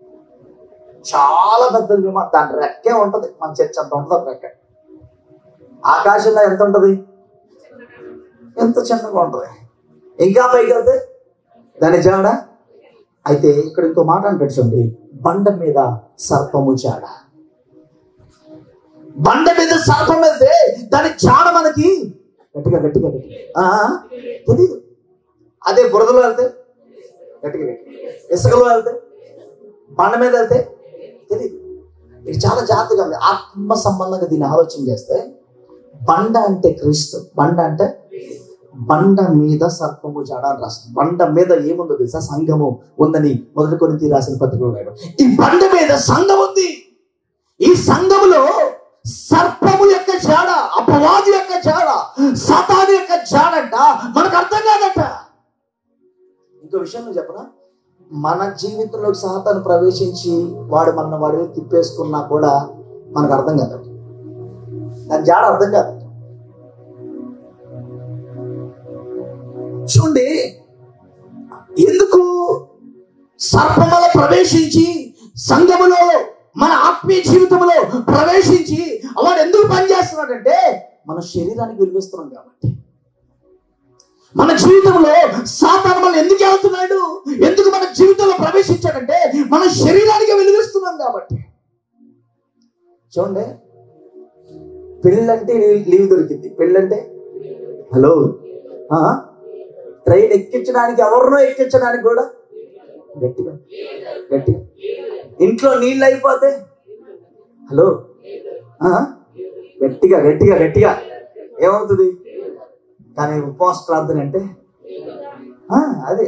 చాలా పెద్దది విమానం దాని రెక్కే ఉంటది మన చర్చ్ అంత ఉంటుంది రెక్క ఆకాశంలో ఎంత ఉంటది ఎంత చిన్నగా ఉంటది ఇంకా పైకి వెళ్తే దాని జాడ అయితే ఇక్కడ ఇంకో మాట అంటాడు చూడండి బండ మీద సర్పము జాడ బండ మీద సర్పం వెళ్తే దాని జాడ మనకి గట్టిగా గట్టిగా గట్టిగా ఆ, తెలీదు అదే బురదలో వెళ్తే గట్టిగా గట్టిగా ఇసుకలో వెళ్తే బండ మీద వెళ్తే తెలియదు ఇది చాలా జాగ్రత్తగా ఉంది ఆత్మ సంబంధంగా దీన్ని ఆలోచన చేస్తే బండ అంటే క్రీస్తు బండ అంటే బండ మీద సర్పము జాడ అని రాస్తుంది బండ మీద ఏముందో తెలుసా సంఘము ఉందని మొదటి కొరింథీ రాసిన పత్రికలో రాయడం. ఈ బండ మీద సంఘం ఉంది ఈ సంఘములో సర్పము యొక్క జాడ అపవాది యొక్క జాడ సతాను యొక్క జాడంట మనకు అర్థం కాదట ఇంకో విషయం నేను చెప్పనా మన జీవితంలోకి సాతాను ప్రవేశించి వాడు మన వాడు తిప్పేసుకున్నా కూడా మనకు అర్థం కాదు దాని జాడ అర్థం కాదు చూడండి ఎందుకు సర్పమల ప్రవేశించి సంఘములో మన ఆత్మీయ జీవితంలో ప్రవేశించి వాడు ఎందుకు పనిచేస్తున్నాడంటే మన శరీరానికి విలువిస్తున్నాం కాబట్టి మన జీవితంలో సాతాను మనం ఎందుకు వెళ్తున్నాడు ఎందుకు మన జీవితంలో ప్రవేశించాడంటే మన శరీరానికి వెలుగిస్తున్నాం కాబట్టి చూడండి పెళ్ళంటే లీవ్ దొరికింది పెళ్ళంటే హలో ఆ? ట్రైన్ ఎక్కించడానికి ఎవరినో ఎక్కించడానికి కూడా గట్టిగా గట్టిగా ఇంట్లో నీళ్ళు అయిపోతే హలో ఆ? గట్టిగా గట్టిగా గట్టిగా ఏమవుతుంది కానీ ఉపవాస ప్రార్థన అంటే ఆ, అదే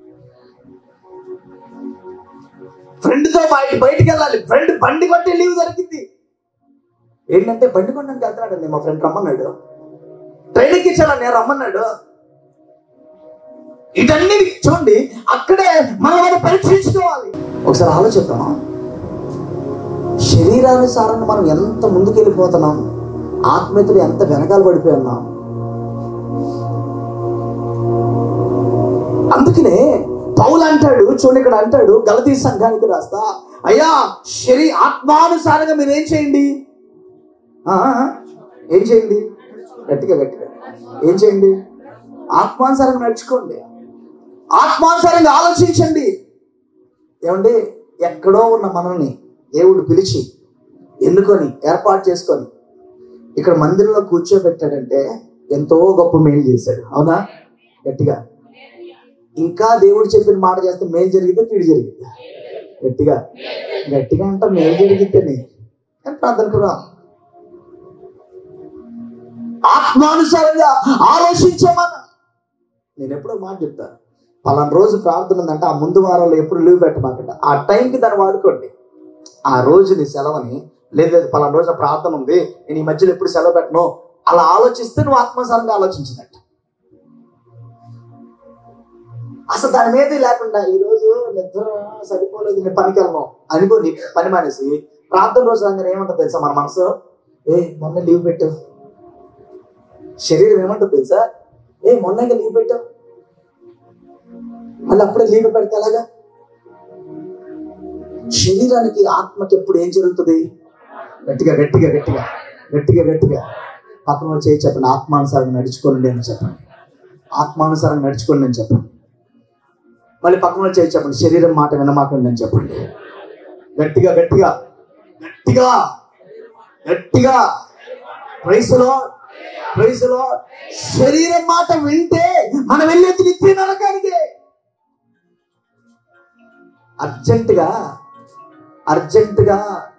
ఫ్రెండ్తో బయట బయటికి వెళ్ళాలి ఫ్రెండ్ బండి కొట్టి లీవ్ దొరికింది ఏంటంటే బండి కొట్టడానికి వెళ్తున్నాడండి మా ఫ్రెండ్ రమ్మన్నాడు ట్రైన్ ఎక్కించాలా నేను రమ్మన్నాడు ఇవన్నీ చూడండి అక్కడే మనం మనం పరీక్షించుకోవాలి ఒకసారి ఆలోచిద్దాం శరీరానుసారంగా మనం ఎంత ముందుకు వెళ్ళిపోతున్నాం ఆత్మీయతలు ఎంత వెనకాల పడిపోయి ఉన్నాం అందుకనే పౌలు అంటాడు చూడండి ఇక్కడ అంటాడు గలతీ సంఘానికి రాస్తా అయ్యా శరీ ఆత్మానుసారంగా మీరు ఏం చేయండి ఆ, ఏం చేయండి గట్టిగా గట్టిగా ఏం చేయండి ఆత్మానుసారంగా నడుచుకోండి ఆత్మానుసారంగా ఆలోచించండి ఏమండి ఎక్కడో ఉన్న మనల్ని దేవుడు పిలిచి ఎన్నుకొని ఏర్పాటు చేసుకొని ఇక్కడ మందిరంలో కూర్చోబెట్టాడంటే ఎంతో గొప్ప మేలు చేశాడు అవునా గట్టిగా ఇంకా దేవుడు చెప్పిన మాట చేస్తే మేలు జరిగితే కీడు జరిగిద్ది గట్టిగా గట్టిగా అంట మేలు జరిగిద్దని కానీ ప్రార్థనకు రా ఆత్మానుసారంగా ఆలోచించమన్నా నేను ఎప్పుడో మాట చెప్తా పలానా రోజు ప్రార్థన ఉందంటే ఆ ముందు వారంలో ఎప్పుడు లీవ్ పెట్టమాకండి ఆ టైంకి దాన్ని వాడుకోండి ఆ రోజుని సెలవుని లేదు లేదు పలానా రోజు ప్రార్థన ఉంది నేను ఈ మధ్యలో ఎప్పుడు సెలవు పెట్టను అలా ఆలోచిస్తే నువ్వు ఆత్మానుసారంగా ఆలోచించినట్టు అసలు దాని మీద లేకుండా ఈ రోజు నిద్ర సరిపోలేదు నేను పనికి వెళ్ళను అనుకోని పని మానేసి ప్రార్థన రోజు రాగానే ఏమంటుంది తెలుసా మన మనసు ఏ మొన్న లీవ్ పెట్టావు శరీరం ఏమంటుంది తెలుసా ఏ మొన్న లీవ్ పెట్టావు మళ్ళీ అప్పుడే లీవ్ పెడితే ఎలాగా శరీరానికి ఆత్మకి ఎప్పుడు ఏం జరుగుతుంది గట్టిగా గట్టిగా గట్టిగా గట్టిగా గట్టిగా పక్కన వాళ్ళు చేయి చెప్పండి ఆత్మానుసారంగా నడుచుకోండి అని చెప్పండి ఆత్మానుసారంగా నడుచుకోండి అని చెప్పండి మళ్ళీ పక్కన వాళ్ళు చేయి చెప్పండి శరీరం మాట వినమాకండి అని చెప్పండి గట్టిగా గట్టిగా గట్టిగా గట్టిగా ప్రైసులో ప్రైసులో శరీరం మాట వింటే మనం వెళ్ళేది నిత్య నరకానికే అర్జెంటుగా అర్జెంటుగా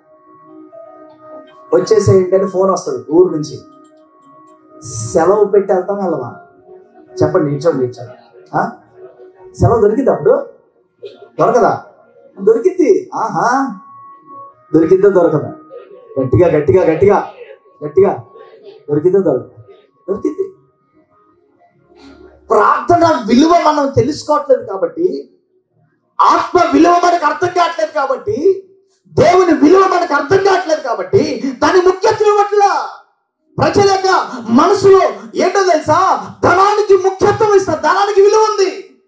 వచ్చేసేయండి అని ఫోన్ వస్తుంది ఊరు నుంచి సెలవు పెట్టి వెళ్తాం వెళ్ళమా చెప్పండి నిల్చోండి నిల్చోండి ఆ? సెలవు దొరికింది అప్పుడు దొరకదా దొరికింది ఆహా దొరికిందో దొరకదా గట్టిగా గట్టిగా గట్టిగా గట్టిగా దొరికిందో దొరకదు దొరికింది ప్రార్థన విలువ మనం తెలుసుకోవట్లేదు కాబట్టి ఆత్మ విలువ మనకు అర్థం కావట్లేదు కాబట్టి దేవుని విలువ మనకు అర్థం కావట్లేదు కాబట్టి దాని ముఖ్యత్వం ఇవ్వట్లా ప్రజల యొక్క మనసులో ఏంటో తెలుసా ధనానికి ముఖ్యత్వం ఇస్తారు ధనానికి విలువ ఉంది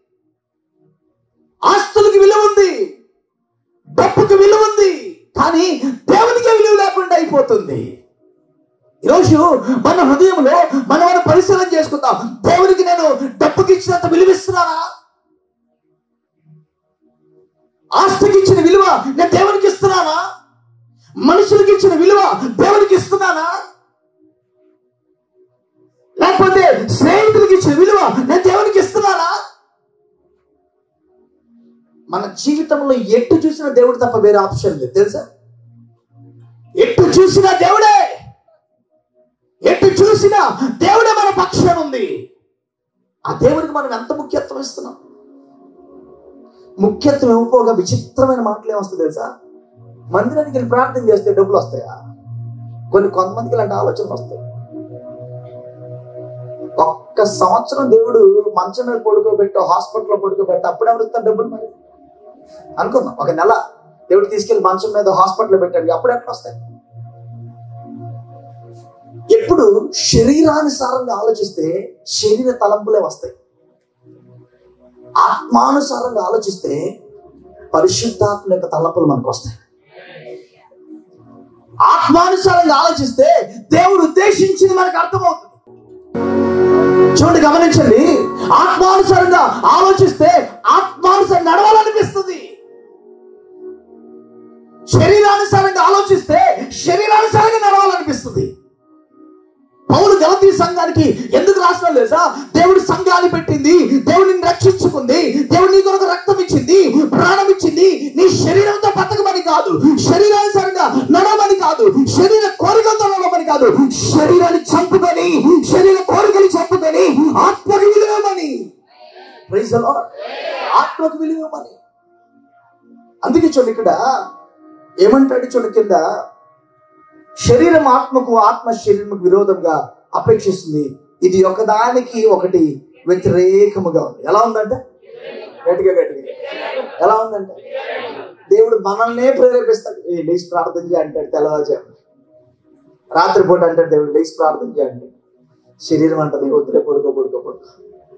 ఆస్తులకి విలువ ఉంది డబ్బుకి విలువ ఉంది కానీ దేవునికి విలువ లేకుండా అయిపోతుంది ఈరోజు మన హృదయంలో మనం మనం పరిశీలన చేసుకుందాం దేవునికి నేను డబ్బుకి ఇచ్చినంత విలువ ఇస్తున్నానా ఆస్తికి ఇచ్చిన విలువ నేను దేవునికి ఇస్తున్నానా మనుషులకి ఇచ్చిన విలువ దేవునికి ఇస్తున్నానా లేకపోతే స్నేహితులకి ఇచ్చిన విలువ నేను దేవునికి ఇస్తున్నానా మన జీవితంలో ఎట్టు చూసిన దేవుడు తప్ప వేరే ఆప్షన్ లేదు తెలుసా ఎట్టు చూసినా దేవుడే ఎట్టు చూసినా దేవుడే మన పక్షాన ఉంది ఆ దేవుడికి మనం ఎంత ముఖ్యత్వం ఇస్తున్నాం ముఖ్యత్వం ఇవ్వకపోగా విచిత్రమైన మాటలు ఏమొస్తుంది తెలుసా మందిరానికి వెళ్ళి ప్రార్థన చేస్తే డబ్బులు వస్తాయా కొన్ని కొంతమందికి ఇలాంటి ఆలోచనలు వస్తాయి ఒక్క సంవత్సరం దేవుడు మంచం మీద పడుకోబెట్టి హాస్పిటల్లో పడుకోబెట్టి అప్పుడు ఎవరు ఇస్తారు డబ్బులు మరి అనుకుందాం ఒక నెల దేవుడు తీసుకెళ్లి మంచం మీద హాస్పిటల్లో పెట్టాడు అప్పుడు ఎక్కడ వస్తాయి ఎప్పుడు శరీరానుసారంగా ఆలోచిస్తే శరీర తలంపులే వస్తాయి ఆత్మానుసారంగా ఆలోచిస్తే పరిశుద్ధాత్మ యొక్క తలంపులు మనకు వస్తాయి ఆత్మానుసారంగా ఆలోచిస్తే దేవుడు ఉద్దేశించింది మనకు అర్థమవుతుంది చూడండి గమనించండి ఆత్మానుసారంగా ఆలోచిస్తే ఆత్మానుసారం నడవాలనిపిస్తుంది శరీరానుసారంగా ఆలోచిస్తే శరీరానుసారంగా నడవాలనిపిస్తుంది పౌలు గలతీ సంఘానికి ఎందుకు రాసిన లేదా దేవుడు సంఘాన్ని పెట్టింది దేవుడు నిన్ను రక్షించుకుంది దేవుడు నీ కొరకు రక్తం ఇచ్చింది ప్రాణం ఇచ్చింది నీ శరీరంతో బతకమని కాదు శరీరానుసారంగా నడవమని కాదు శరీర కోరికలతో నడవమని కాదు శరీరాన్ని చంపుకొని శరీర కోరికలు చంపుకొని ఆత్మకు విలువమని Praise the Lord. ఆత్మకు విలువమని అందుకే చూడండి ఇక్కడ ఏమంటాడు చూడండి కింద శరీరం ఆత్మకు ఆత్మ శరీరముకు విరోధంగా అపేక్షిస్తుంది ఇది ఒకదానికి ఒకటి వ్యతిరేకముగా ఉంది ఎలా ఉందంటే గట్టిగా గట్టిగా ఎలా ఉందంటే దేవుడు మనల్నే ప్రేరేపిస్తాడు ఏ లేచి ప్రార్థన చేయ అంటాడు తెల్లవారుజాము రాత్రిపూట అంటాడు దేవుడు లేచి ప్రార్థన చేయండి శరీరం అంటది వద్దులే పడుకో పడుకో పడుకో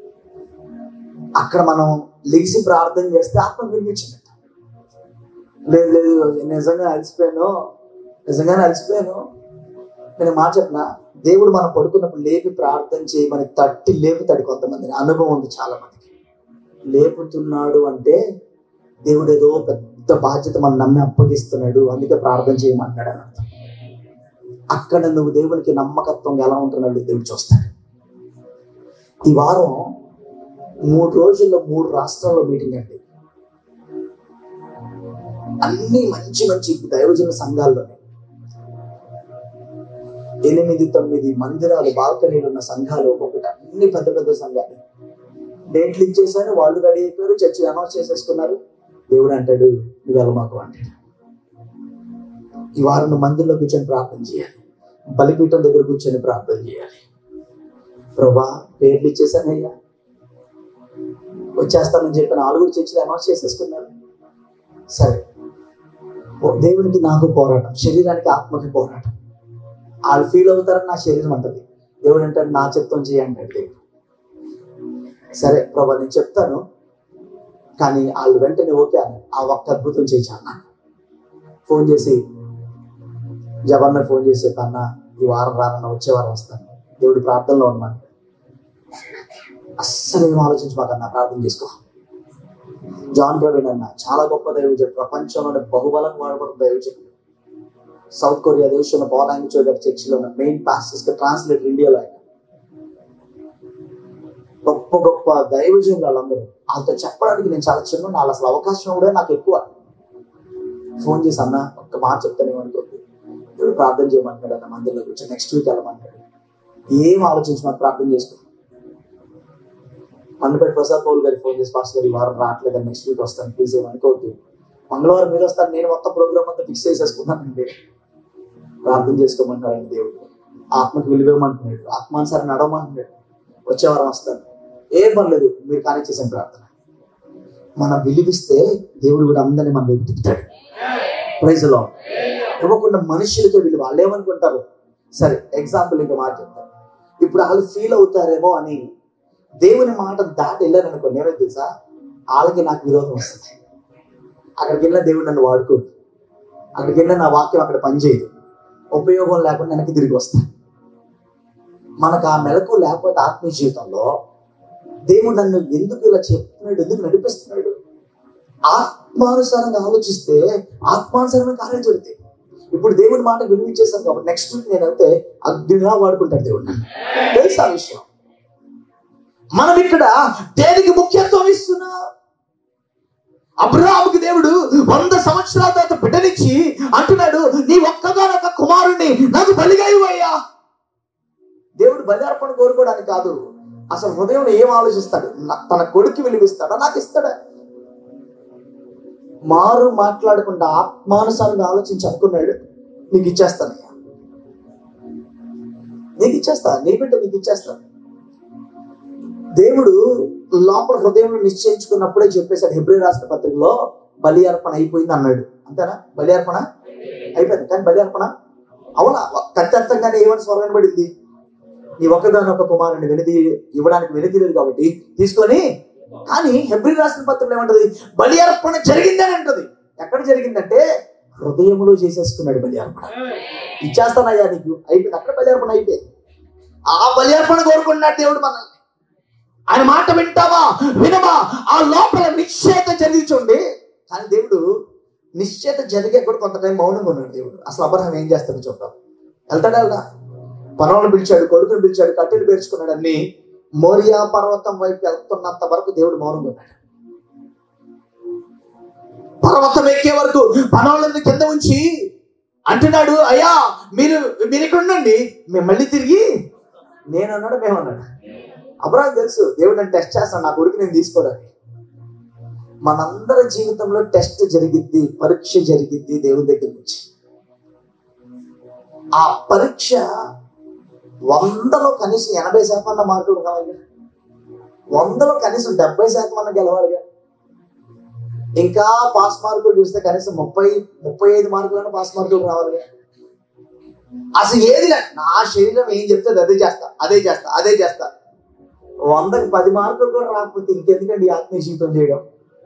అక్కడ మనం లేచి ప్రార్థన చేస్తే ఆత్మ వినిపించినట్టు లేదు లేదు నిజంగా అలసిపోయాను నిజంగానే అలసిపోయాను నేను మాట చెప్పిన దేవుడు మనం పడుకున్నప్పుడు లేపి ప్రార్థన చేయమని తట్టి లేపుతాడు కొంతమందిని అనుభవం ఉంది చాలా మందికి లేపుతున్నాడు అంటే దేవుడు ఏదో పెద్ద బాధ్యత మనం నమ్మి అప్పగిస్తున్నాడు అందుకే ప్రార్థన చేయమంటున్నాడు అని అర్థం అక్కడ నువ్వు దేవునికి నమ్మకత్వం ఎలా ఉంటున్నాడు దేవుడు చూస్తాడు ఈ వారం మూడు రోజుల్లో మూడు రాష్ట్రాల్లో మీటింగ్ అండి అన్ని మంచి మంచి దైవజన సంఘాల్లోనే ఎనిమిది తొమ్మిది మందిరాలు బాల్కనీలు ఉన్న సంఘాలు ఒక్కొక్కటి అన్ని పెద్ద పెద్ద సంఘాలు డేట్లు ఇచ్చేసారు వాళ్ళు రెడీ అయిపోయారు చర్చి అనౌన్స్ చేసేసుకున్నారు దేవుడు అంటాడు నువ్వు వెళ్ళమాకు అంటాడు ఈ వారం నువ్వు మందిరంలో కూర్చొని ప్రార్థన చేయాలి బలిపీఠం దగ్గర కూర్చొని ప్రార్థన చేయాలి ప్రభా పేర్లు ఇచ్చేసానయ్యా వచ్చేస్తానని చెప్పి నాలుగు చర్చిలు అనౌన్స్ చేసేసుకున్నారు సరే ఓ దేవునికి నాకు పోరాటం శరీరానికి ఆత్మకి పోరాటం వాళ్ళు ఫీల్ అవుతారని నా శరీరం అంటది దేవుడు అంటాడు నా చిత్తం చేయండి అంటే దేవుడు సరే ప్రభా నేను చెప్తాను కానీ వాళ్ళు వెంటనే ఓకే అని ఆ ఒక్క అద్భుతం చేయించాను నాకు ఫోన్ చేసి జవన్న ఫోన్ చేసి అన్న ఈ వారం రానన్న వచ్చే వారం వస్తాను దేవుడి ప్రార్థనలో ఉన్నాను అస్సలు ఏం ఆలోచించమాకన్నా ప్రార్థన చేసుకో జాన్ ప్రవీణ్ అన్న చాలా గొప్ప దైవజనుడు ప్రపంచంలోనే బహుబలం వాడబడిన దైవజనుడు సౌత్ కొరియా దేశంలో పౌరాంగి చౌదరి చర్చిలో ఉన్న మెయిన్ పాస్టర్స్ కి ట్రాన్స్లేటర్ ఇండియాలో ఆయన గొప్ప గొప్ప దైవజనులు వాళ్ళందరూ వాళ్ళతో చెప్పడానికి నేను చాలా చిన్న వాళ్ళు అసలు అవకాశం కూడా నాకు ఎక్కువ ఫోన్ చేసి అన్న ఒక్క మాట చెప్తానేమనుకోద్దు దేవుడు ప్రార్థన చేయమంటున్నాడు అన్న మందిరంలో కూర్చొని నెక్స్ట్ వీక్ వెళ్ళమంటాడు ఏం ఆలోచించి మాకు ప్రార్థన చేసుకో మండపేట ప్రసాద్ పౌల్ గారికి ఫోన్ చేసి పాస్ గారు ఈ వారం రావట్లేదు నెక్స్ట్ వీక్ వస్తాను ప్లీజ్ ఏమనుకోవద్దు మంగళవారం మీరు వస్తాను నేను మొత్తం ప్రోగ్రామ్ అంతా ఫిక్స్ చేసేసుకున్నానండి ప్రార్థన చేసుకోమంటున్నారండి దేవుడు ఆత్మకు విలువేమంటున్నాడు ఆత్మానుసారం నడవమంటున్నాడు వచ్చే వారం వస్తాను ఏం పర్లేదు మీరు కానీ చేసాను ప్రార్థన మనం విలువిస్తే దేవుడు కూడా అందరినీ మనం వైపు తిప్పుతాడు ప్రైజ్ లో ఇవ్వకుండా మనుషులకే విలువ వాళ్ళు ఏమనుకుంటారు సరే ఎగ్జాంపుల్ ఇంకా మాట చెప్తాను ఇప్పుడు వాళ్ళు ఫీల్ అవుతారేమో అని దేవుని మాట దాటి వెళ్ళారనుకోండి ఏమైంది తెలుసా వాళ్ళకి నాకు విరోధం వస్తుంది అక్కడికి వెళ్ళిన దేవుడు నన్ను వాడుకోడు అక్కడికి వెళ్ళిన నా వాక్యం అక్కడ పనిచేయదు ఉపయోగం లేకుండా వెనక్కి తిరిగి వస్తా మనకు ఆ మెలకు లేకపోతే ఆత్మీయ జీవితంలో దేవుడు నన్ను ఎందుకు ఇలా చెప్తున్నాడు ఎందుకు నడిపిస్తున్నాడు ఆత్మానుసారంగా ఆలోచిస్తే ఆత్మానుసారంగా కార్యం జరుగుతాయి ఇప్పుడు దేవుడి మాట వినిపించేసాను కాబట్టి నెక్స్ట్ వీక్ నేను వెళ్తే అగ్నిగా వాడుకుంటాడు దేవుడు నన్ను తెలుసు ఆ విషయం మనం ఇక్కడ దేనికి ముఖ్యత్వం ఇస్తున్నా అబ్రహాముకి దేవుడు వంద సంవత్సరాల తర్వాత బిడ్డనిచ్చి అంటున్నాడు నీ ఒక్కగానొక్క కుమారుణ్ణి నాకు బలిగా ఇవ్వయ్యా దేవుడు బలి అర్పణ కోరుకోవడానికి కాదు అసలు హృదయం ఏం ఆలోచిస్తాడు నా- తన కొడుకు విలువిస్తాడా నాకు ఇస్తాడా మారు మాట్లాడకుండా ఆత్మానుసారంగా ఆలోచించి అనుకున్నాడు నీకు ఇచ్చేస్తానయ్యా నీకు ఇచ్చేస్తా నీ బిడ్డ నీకు ఇచ్చేస్తాను దేవుడు లోపల హృదయంలో నిశ్చయించుకున్నప్పుడే చెప్పేశాడు హెబ్రి రాష్ట్ర పత్రికలో బలి అర్పణ అయిపోయింది అన్నాడు అంతేనా బలి అర్పణ అయిపోయింది కానీ బలి అర్పణ అవునా కత్తంగానే ఏమని స్వరం పడింది నీ ఒక్కగాని ఒక కుమారుని వెనుది ఇవ్వడానికి వెనుదిలేదు కాబట్టి తీసుకొని కానీ హెబ్రి రాసిన పత్రికలో ఏమంటది బలి అర్పణ జరిగిందని అంటది ఎక్కడ జరిగిందంటే హృదయంలో చేసేసుకున్నాడు బలి అర్పణ ఇచ్చేస్తానయ్యా నీకు అయిపోయింది అక్కడ బలి అర్పణ అయిపోయింది ఆ బలి అర్పణ కోరుకున్నాడు దేవుడు మనల్ని ఆయన మాట వింటావా వినవా ఆ లోపల నిశ్చేత జరిగి చూడండి కానీ దేవుడు నిశ్చేత జరిగే కూడా కొంత టైం మౌనంగా ఉన్నాడు దేవుడు అసలు అబ్రహం ఏం చేస్తాడో చూద్దాం వెళ్తాడా వెళ్దా పనవాళ్ళని పిలిచాడు కొడుకుని పిలిచాడు కట్టెలు పేర్చుకున్నాడు అన్ని మోరియా పర్వతం వైపు వెళ్తున్నంత వరకు దేవుడు మౌనంగా ఉన్నాడు పర్వతం ఎక్కే వరకు పనవాళ్ళని కింద ఉంచి అంటున్నాడు అయ్యా మీరు మీరు ఇక్కడ ఉండండి మేము మళ్ళీ తిరిగి నేను అన్నాడు మేము అన్నాడు అబ్రాహం తెలుసు దేవుడు నన్ను టెస్ట్ చేస్తాను నా కొడుకు నేను తీసుకోవడానికి మనందరి జీవితంలో టెస్ట్ జరిగిద్ది పరీక్ష జరిగిద్ది దేవుని దగ్గర నుంచి ఆ పరీక్ష వందలో కనీసం ఎనభై శాతం అన్న మార్కులు కావాలి వందలో కనీసం డెబ్బై శాతం అన్న గెలవాలిగా ఇంకా పాస్ మార్కులు చూస్తే కనీసం ముప్పై ముప్పై ఐదు మార్కులైనా పాస్ మార్కులు రావాలి కదా. అసలు ఏది లేదు. నా శరీరం ఏం చెప్తే అదే చేస్తా అదే చేస్తా అదే చేస్తా వందకి పది మార్కులు కూడా రాకపోతే ఇంకెందుకండి ఈ ఆత్మీయ జీవితం చేయడం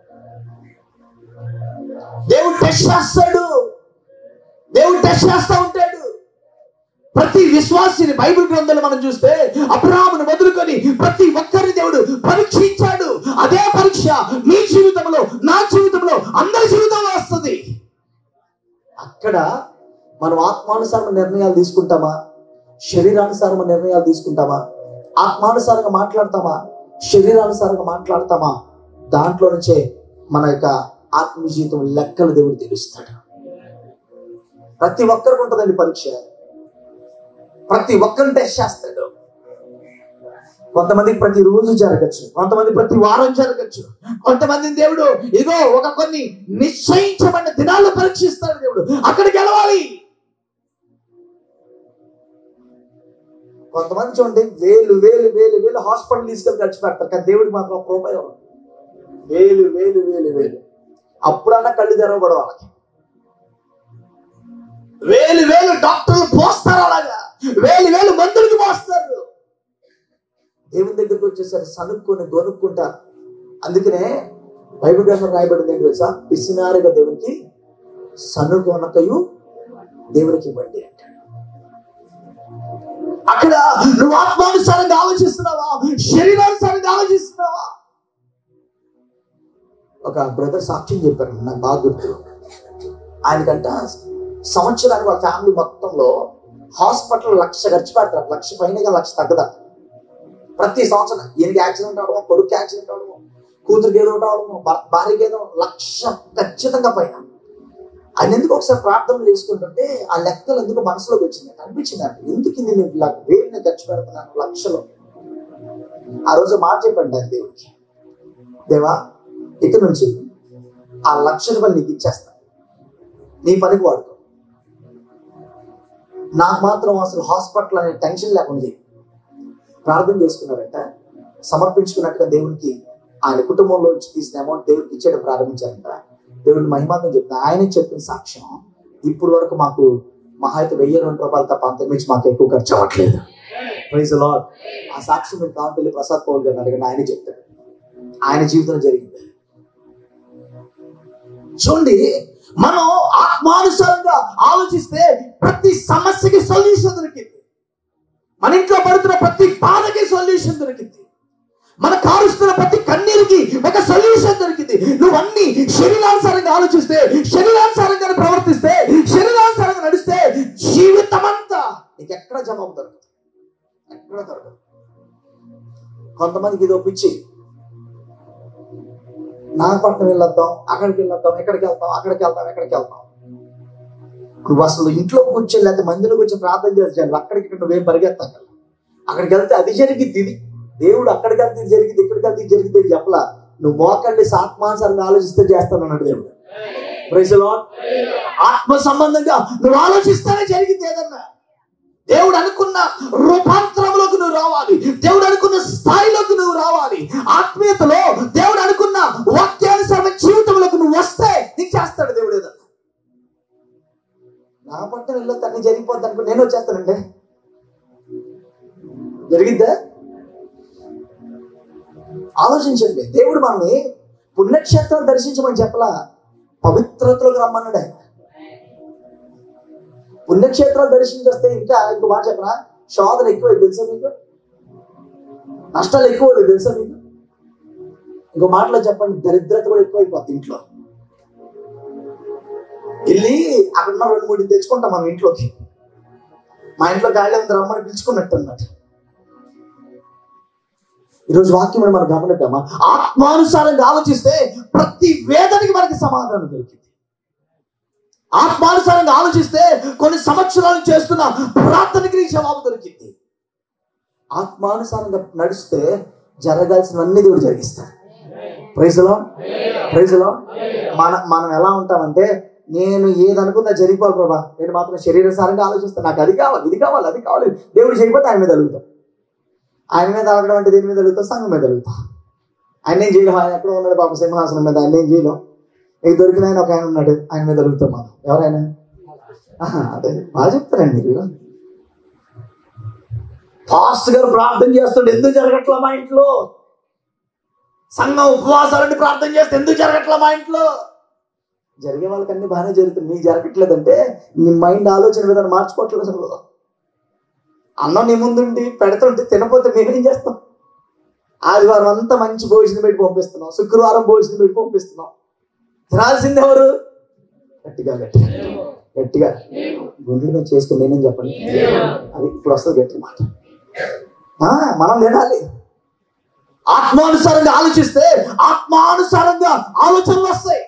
దేవుడు టెస్ట్ చేస్తాడు దేవుడు టెస్ట్ చేస్తా ఉంటాడు ప్రతి విశ్వాసిని బైబిల్ గ్రంథాలు మనం చూస్తే అబ్రాహ్మను మొదలుకొని ప్రతి ఒక్కరిని దేవుడు పరీక్షించాడు అదే పరీక్ష మీ జీవితంలో నా జీవితంలో అందరి జీవితంలో వస్తుంది అక్కడ మనం ఆత్మానుసారమైన నిర్ణయాలు తీసుకుంటామా శరీరానుసారమైన నిర్ణయాలు తీసుకుంటామా ఆత్మానుసారంగా మాట్లాడతామా శరీరానుసారంగా మాట్లాడతామా దాంట్లో నుంచే మన యొక్క ఆత్మీయ జీవితం లెక్కలు దేవుడు తెలుస్తాడు ప్రతి ఒక్కరికి ఉంటుందండి పరీక్ష ప్రతి ఒక్కరిని టెస్ట్ చేస్తాడు కొంతమందికి ప్రతి రోజు జరగచ్చు కొంతమంది ప్రతి వారం జరగచ్చు కొంతమంది దేవుడు ఇదిగో ఒక కొన్ని నిశ్చయించబడిన దినాల్లో పరీక్షిస్తాడు దేవుడు అక్కడికి వెళ్ళాలి కొంతమంది చూడండి వేలు వేలు వేలు వేలు హాస్పిటల్ తీసుకెళ్ళి ఖర్చు పెడతారు కానీ దేవుడికి మాత్రం ఒక రూపాయి ఇవ్వడు. వేలు వేలు వేలు వేలు అప్పుడన్నా కళ్ళు తెరవబడు వాళ్ళకి వేలు వేలు డాక్టర్లు పోస్తారు అలాగా వేలు వేలు మందులకి పోస్తారు దేవుని దగ్గరికి వచ్చేసరి సనుక్కొని గొనుక్కుంటారు అందుకనే బైబిల్ గ్రంథం రాయబడింది ఏంటి తెలుసా పిసినారుగా దేవునికి సనుగొనకయు దేవునికి ఇవ్వండి అంటాడు అక్కడ నువ్వు ఆత్మానుసారంగా ఆలోచిస్తున్నావా శరీరానుసారంగా ఆలోచిస్తున్నావా ఒక బ్రదర్ సాక్ష్యం చెప్పారు నాకు బాగా గుర్తు ఆయనకంట సంవత్సరానికి వాళ్ళ ఫ్యామిలీ మొత్తంలో హాస్పిటల్ లక్ష ఖర్చు పెడతారు లక్ష పైన లక్ష తగ్గదా ప్రతి సంవత్సరం ఈయనకి యాక్సిడెంట్ అవడం కొడుకు యాక్సిడెంట్ అవడం కూతురికి ఏదో ఒకటి అవడం భర్త- భార్యకి ఏదో లక్ష ఖచ్చితంగా పైన ఆయన ఎందుకు ఒకసారి ప్రార్థనలు చేసుకుంటుంటే ఆ లెక్కలు ఎందుకు మనసులోకి వచ్చింది అనిపించింది అంటే ఎందుకు ఇది నేను ఇలా వేలుని ఖర్చు పెడుతున్నాను లక్షలు ఆ రోజు మాట చెప్పండి ఆయన దేవుడికి దేవా ఇక నుంచి ఆ లక్ష రూపాయలు నీకు ఇచ్చేస్తాను నీ పనికి వాడుకో నాకు మాత్రం అసలు హాస్పిటల్ అనే టెన్షన్ లేకుండా చేయి. ప్రార్థన చేసుకున్నారంట సమర్పించుకున్నట్టుగా దేవునికి ఆయన కుటుంబంలో నుంచి తీసిన అమౌంట్ దేవుడికి ఇచ్చేయడం ప్రారంభించారంట దేవుడిని మహిమాతం చెప్తున్నా ఆయన చెప్పిన సాక్ష్యం ఇప్పుడు వరకు మాకు మహా అయితే వెయ్యి రెండు రూపాయలు తప్ప అంత మించి మాకు ఎక్కువ ఖర్చు అవ్వట్లేదు ప్రైజ్ లాడ్ ఆ సాక్ష్యం మీరు కావాలి వెళ్ళి ప్రసాద్ పౌల్ గారిని అడగండి ఆయన చెప్తాడు ఆయన జీవితంలో జరిగింది చూడండి మనం ఆత్మానుసారంగా ఆలోచిస్తే ప్రతి సమస్యకి సొల్యూషన్ దొరికింది మన ఇంట్లో పడుతున్న ప్రతి బాధకి సొల్యూషన్ దొరికింది మన కారుస్తున్న ప్రతి కన్నీరుకి ఒక సొల్యూషన్ దొరికింది నువ్వు అన్ని శరీరానుసారంగా ఆలోచిస్తే శరీరానుసారంగా ప్రవర్తిస్తే శరీరానుసారంగా నడిస్తే జీవితం అంతా నీకు ఎక్కడ జవాబు దొరకదు ఎక్కడ దొరకదు కొంతమందికి ఇది ఒప్పించి నాగపట్నం వెళ్ళొద్దాం అక్కడికి వెళ్ళొద్దాం ఎక్కడికి వెళ్తాం అక్కడికి వెళ్తాం ఎక్కడికి వెళ్తాం నువ్వు అసలు ఇంట్లో కూర్చొని లేకపోతే మందిలో కూర్చొని ప్రార్థన చేస్తాను అక్కడికి ఇక్కడ నువ్వేం పరిగెత్తాను అక్కడికి వెళ్తే అది జరిగింది ఇది దేవుడు అక్కడికి వెళ్తే ఇది జరిగింది ఇక్కడికి వెళ్తే ఇది జరిగింది అని చెప్పలా నువ్వు మోకండి ఆత్మానుసారంగా ఆలోచిస్తే చేస్తాను అన్నాడు దేవుడు Praise the Lord. ఆత్మ సంబంధంగా నువ్వు ఆలోచిస్తేనే జరిగింది ఏదన్నా దేవుడు అనుకున్న రూపాంతరంలోకి నువ్వు రావాలి దేవుడు అనుకున్న స్థాయిలోకి నువ్వు రావాలి ఆత్మీయతలో దేవుడు అనుకున్న వాక్యానుసారమైన జీవితంలోకి నువ్వు వస్తే నీకు చేస్తాడు దేవుడు ఏదన్నా నా పట్ల వెళ్ళొద్దు అన్ని జరిగిపోద్ది అనుకో నేను వచ్చేస్తానండి జరిగిద్దా ఆలోచించండి దేవుడు మనల్ని పుణ్యక్షేత్రాలు దర్శించమని చెప్పలా పవిత్రతలోకి రమ్మన్నాడు ఆయన పుణ్యక్షేత్రాలు దర్శించేస్తే ఇంకా ఇంకో మాట చెప్పనా శోధన ఎక్కువ తెలుసా మీకు నష్టాలు ఎక్కువ తెలుసా మీకు ఇంకో మాటలో చెప్పండి దరిద్రత కూడా ఎక్కువైపోద్ది ఇంట్లో వెళ్ళి అక్కడ ఉన్న రెండు మూడు తెచ్చుకుంటాం మనం ఇంట్లోకి మా ఇంట్లో గాలి ఉంది రమ్మని పిలుచుకున్నట్టు అన్నమాట ఈరోజు వాక్యం మనం గమనిద్దామా ఆత్మానుసారంగా ఆలోచిస్తే ప్రతి వేదనకి మనకి సమాధానం దొరికింది ఆత్మానుసారంగా ఆలోచిస్తే కొన్ని సంవత్సరాలు చేస్తున్న ప్రార్థనకి నీకు జవాబు దొరికింది ఆత్మానుసారంగా నడిస్తే జరగాల్సినవన్నీ దేవుడు జరిగిస్తాడు ప్రైజ్లో ప్రైజ్లో మన మనం ఎలా ఉంటామంటే నేను ఏదనుకున్నా జరిగిపోవాలి ప్రభా నేను మాత్రం శరీరసారంగా ఆలోచిస్తాను నాకు అది కావాలి ఇది కావాలి అది కావాలి దేవుడు చేయకపోతే ఆయన మీద అడుగుతాం ఆయన మీద అడగడం అంటే దేని మీద అడుగుతాం సంఘం మీద అడుగుతాం ఆయన ఏం చేయలేం ఆయన ఎక్కడ ఉన్నాడు పాప సింహాసనం మీద ఆయన ఏం చేయలేం మీకు దొరికిన ఆయన ఒక ఆయన ఉన్నాడు ఆయన మీద దొరుకుతాం మనం ఎవరైనా ఆహా, అదే బాగా చెప్తారండి మీరు పాస్ట్ గారు ప్రార్థన చేస్తుంటే ఎందుకు జరగట్లా మా ఇంట్లో సంఘం ఉపవాసాలంటే ప్రార్థన చేస్తే ఎందుకు జరగట్లా మా ఇంట్లో జరిగే వాళ్ళకి అన్ని బాగానే జరుగుతుంది నీకు జరగట్లేదంటే నీ మైండ్ ఆలోచన విధానం మార్చుకోవట్లేదు అసలు అన్నం నీ ముందుండి పెడుతుంటే తినపోతే మేమేం చేస్తాం ఆదివారం అంతా మంచి భోజనం పెట్టి పంపిస్తున్నాం శుక్రవారం భోజనం పెట్టి పంపిస్తున్నాం తినాల్సింది ఎవరు గట్టిగా గట్టిగా గట్టిగా గుండెల మీద చేసుకుని నేనేం చెప్పండి అది ఇప్పుడు వస్తుంది గట్టి మాట ఆ, మనం తినాలి ఆత్మానుసారంగా ఆలోచిస్తే ఆత్మానుసారంగా ఆలోచనలు వస్తాయి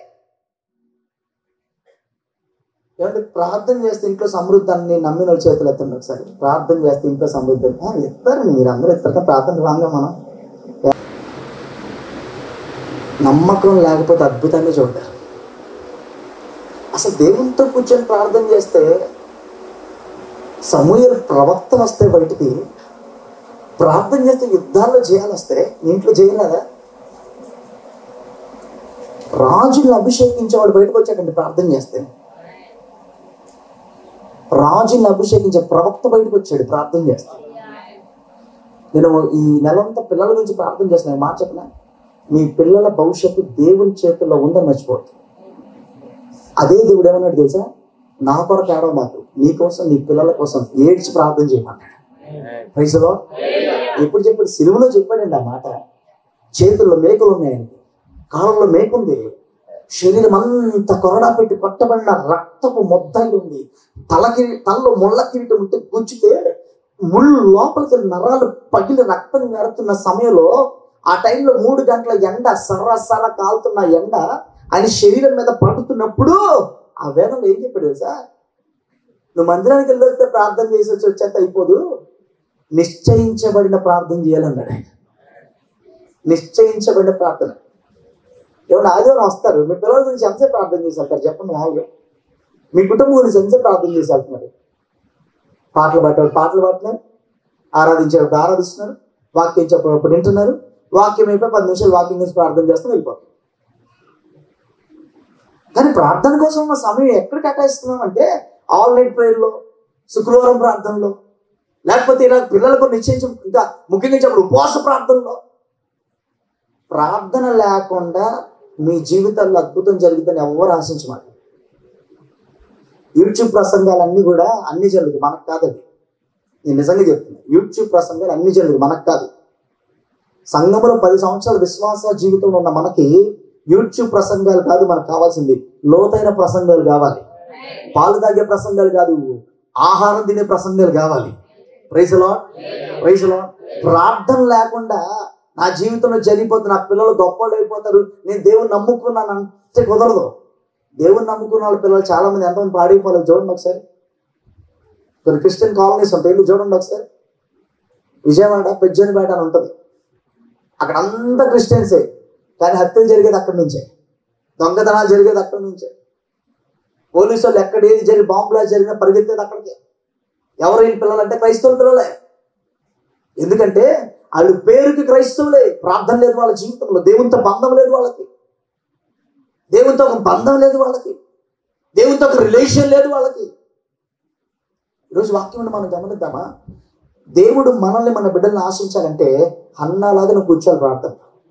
ఏమంటే ప్రార్థన చేస్తే ఇంట్లో సమృద్ధి అని నమ్మిన వాళ్ళ చేతులు ఎత్తండి ఒకసారి ప్రార్థన చేస్తే ఇంట్లో సమృద్ధి అని. ఆ, ఎత్తారండి మీరు అందరూ ఎత్తారు ప్రార్థన రాంగా మనం నమ్మకం లేకపోతే అద్భుతంగా చూడరు అసలు దేవునితో కూర్చొని ప్రార్థన చేస్తే సమూహ ప్రవక్త వస్తే బయటికి ప్రార్థన చేస్తే యుద్ధాల్లో జయాలు వస్తే నీ ఇంట్లో చేయలేదా రాజుని అభిషేకించేవాడు బయటకు వచ్చాడండి ప్రార్థన చేస్తే రాజుని అభిషేకించే ప్రవక్త బయటకు వచ్చాడు ప్రార్థన చేస్తే నేను ఈ నెలంతా పిల్లల గురించి ప్రార్థన చేస్తున్నాను మాట చెప్పిన మీ పిల్లల భవిష్యత్తు దేవుని చేతుల్లో ఉందని మర్చిపోవద్దు అదే దేవుడు ఏమన్నాడు తెలుసా నా కొరకు ఏడవ మాకు నీ కోసం నీ పిల్లల కోసం ఏడ్చి ప్రార్థన చేయమన్నాడు పైసలో ఎప్పుడు చెప్పాడు సిలువలో చెప్పాడండి ఆ మాట చేతుల్లో మేకలు ఉన్నాయండి కాళ్ళలో మేకుంది శరీరం అంతా కొరడా పెట్టి పట్టబడిన రక్తపు మొద్దాయి ఉంది తలకి తలలో ముళ్ళ కిరీటం ఉంటే గుచ్చితే ముళ్ళు లోపలికి వెళ్ళి నరాలు పగిలి రక్తం గారుతున్న సమయంలో ఆ టైంలో మూడు గంటల ఎండ సర్ర సర్ర కాలుతున్న ఎండ ఆయన శరీరం మీద పడుతున్నప్పుడు ఆ వేదంలో ఏం చెప్పాడు తెలుసా నువ్వు మందిరానికి వెళ్ళొస్తే ప్రార్థన చేసి వచ్చి వచ్చేంత అయిపోదు నిశ్చయించబడిన ప్రార్థన చేయాలన్నాడు ఆయన నిశ్చయించబడిన ప్రార్థన ఏమన్నా ఆదివారం వస్తారు మీ పిల్లల గురించి ఎంతసేపు ప్రార్థన చేసి వెళ్తారు చెప్పండి మామూలుగా మీ కుటుంబం గురించి ఎంతసేపు ప్రార్థన చేసి వెళ్తున్నారు పాటలు పాడేవాడు పాటలు పాడుతున్నారు ఆరాధించేవాడు ఆరాధిస్తున్నారు వాక్యం చెప్పేటప్పుడు వింటున్నారు వాక్యం అయిపోయి పది నిమిషాలు వాక్యం గురించి ప్రార్థన చేస్తూ వెళ్ళిపోతారు కానీ ప్రార్థన కోసం ఉన్న సమయం ఎక్కడ కేటాయిస్తున్నాం అంటే ఆల్ నైట్ ప్రేయర్లో శుక్రవారం ప్రార్థనలో లేకపోతే ఇలా పిల్లలకు నిశ్చయించ ఇంకా ముఖ్యంగా చెప్పడు ఉపవాస ప్రార్థనలో ప్రార్థన లేకుండా మీ జీవితంలో అద్భుతం జరుగుతుందని ఎవరు ఆశించమాట యూట్యూబ్ ప్రసంగాలన్నీ కూడా అన్ని జరుగుతాయి మనకు కాదండి నేను నిజంగా చెప్తున్నా యూట్యూబ్ ప్రసంగాలు అన్ని జరుగుతాయి మనకు కాదు సంఘంలో పది సంవత్సరాల విశ్వాస జీవితంలో ఉన్న మనకి యూట్యూబ్ ప్రసంగాలు కాదు మనకు కావాల్సింది లోతైన ప్రసంగాలు కావాలి పాలు తాగే ప్రసంగాలు కాదు ఆహారం తినే ప్రసంగాలు కావాలి ప్రైజలో ప్రైజలో ప్రార్థన లేకుండా నా జీవితంలో జరిగిపోతుంది నా పిల్లలు గొప్పలు అయిపోతారు నేను దేవుని నమ్ముకున్నాను అంటే కుదరదు దేవుని నమ్ముకున్న వాళ్ళ పిల్లలు చాలా మంది ఎంతమంది పాడైపోలేదు చూడండి ఒకసారి కొన్ని క్రిస్టియన్ కాలనీస్ ఉంటాయి ఇల్లు చూడండి ఒకసారి విజయవాడ పెజ్జనిపేట అని ఉంటుంది అక్కడ అంతా క్రిస్టియన్సే కానీ హత్యలు జరిగేది అక్కడి నుంచే దొంగతనాలు జరిగేది అక్కడి నుంచే పోలీసు వాళ్ళు ఎక్కడ ఏది జరిగి బాంబులా జరిగినా పరిగెత్తేది అక్కడికే ఎవరు వీళ్ళ పిల్లలు అంటే క్రైస్తవుల పిల్లలే ఎందుకంటే వాళ్ళు పేరుకి క్రైస్తవులే ప్రార్థన లేదు వాళ్ళ జీవితంలో దేవునితో బంధం లేదు వాళ్ళకి దేవునితో ఒక బంధం లేదు వాళ్ళకి దేవునితో ఒక రిలేషన్ లేదు వాళ్ళకి ఈరోజు వాక్యం మనం గమనిద్దామా దేవుడు మనల్ని మన బిడ్డల్ని ఆశించాలంటే హన్నాలాగా నువ్వు కూర్చోాలి ప్రార్థన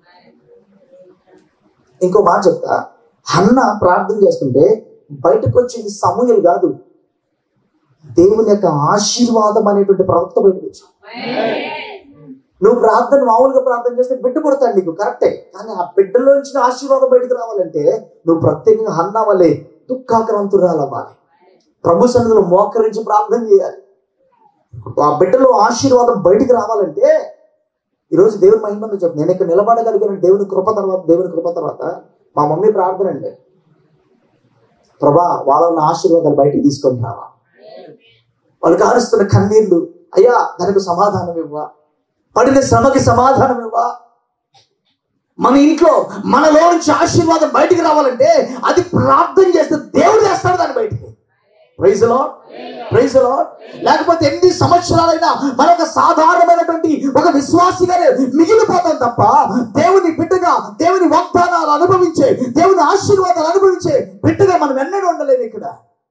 ఇంకో మాట చెప్తా హన్న ప్రార్థన చేస్తుంటే బయటకు వచ్చింది సమూహలు కాదు దేవుని యొక్క ఆశీర్వాదం అనేటువంటి ప్రవక్త బయటకు వచ్చావు నువ్వు ప్రార్థన మామూలుగా ప్రార్థన చేస్తే బిడ్డ పుడతాడు నీకు కరెక్టే కానీ ఆ బిడ్డలో నుంచి ఆశీర్వాదం బయటకు రావాలంటే నువ్వు ప్రత్యేకంగా హన్నా వల్లే దుఃఖాక్రాంతురాలవ్వాలి ప్రభు సన్నిధిలో మోకరించి ప్రార్థన చేయాలి ఆ బిడ్డలో ఆశీర్వాదం బయటికి రావాలంటే ఈరోజు దేవుని మహిమంతో చెప్పు నేను ఇక్కడ నిలబడగలిగిన దేవుని కృప తర్వాత దేవుని కృప తర్వాత మా మమ్మీ ప్రార్థన అండి ప్రభా వాళ్ళ ఉన్న ఆశీర్వాదాలు బయటికి తీసుకొని రావా వాళ్ళు కారుస్తున్న కన్నీళ్లు అయ్యా దానికి సమాధానం ఇవ్వా పడిన శ్రమకి సమాధానం ఇవ్వా మన ఇంట్లో మనలో నుంచి ఆశీర్వాదం బయటికి రావాలంటే అది ప్రార్థన చేస్తే దేవుడు చేస్తాడు దాన్ని బయటికి ప్రైజ్ లాడ్ ప్రైజ్ లాడ్ లేకపోతే ఎన్ని సంవత్సరాలైనా మరొక సాధారణమైనటువంటి ఒక విశ్వాసిగానే మిగిలిపోతాం తప్ప దేవుని బిడ్డగా దేవుని వాగ్దానాలు అనుభవించే దేవుని ఆశీర్వాదాలు అనుభవించే బిడ్డగా మనం ఎన్నడూ ఉండలేము ఇక్కడ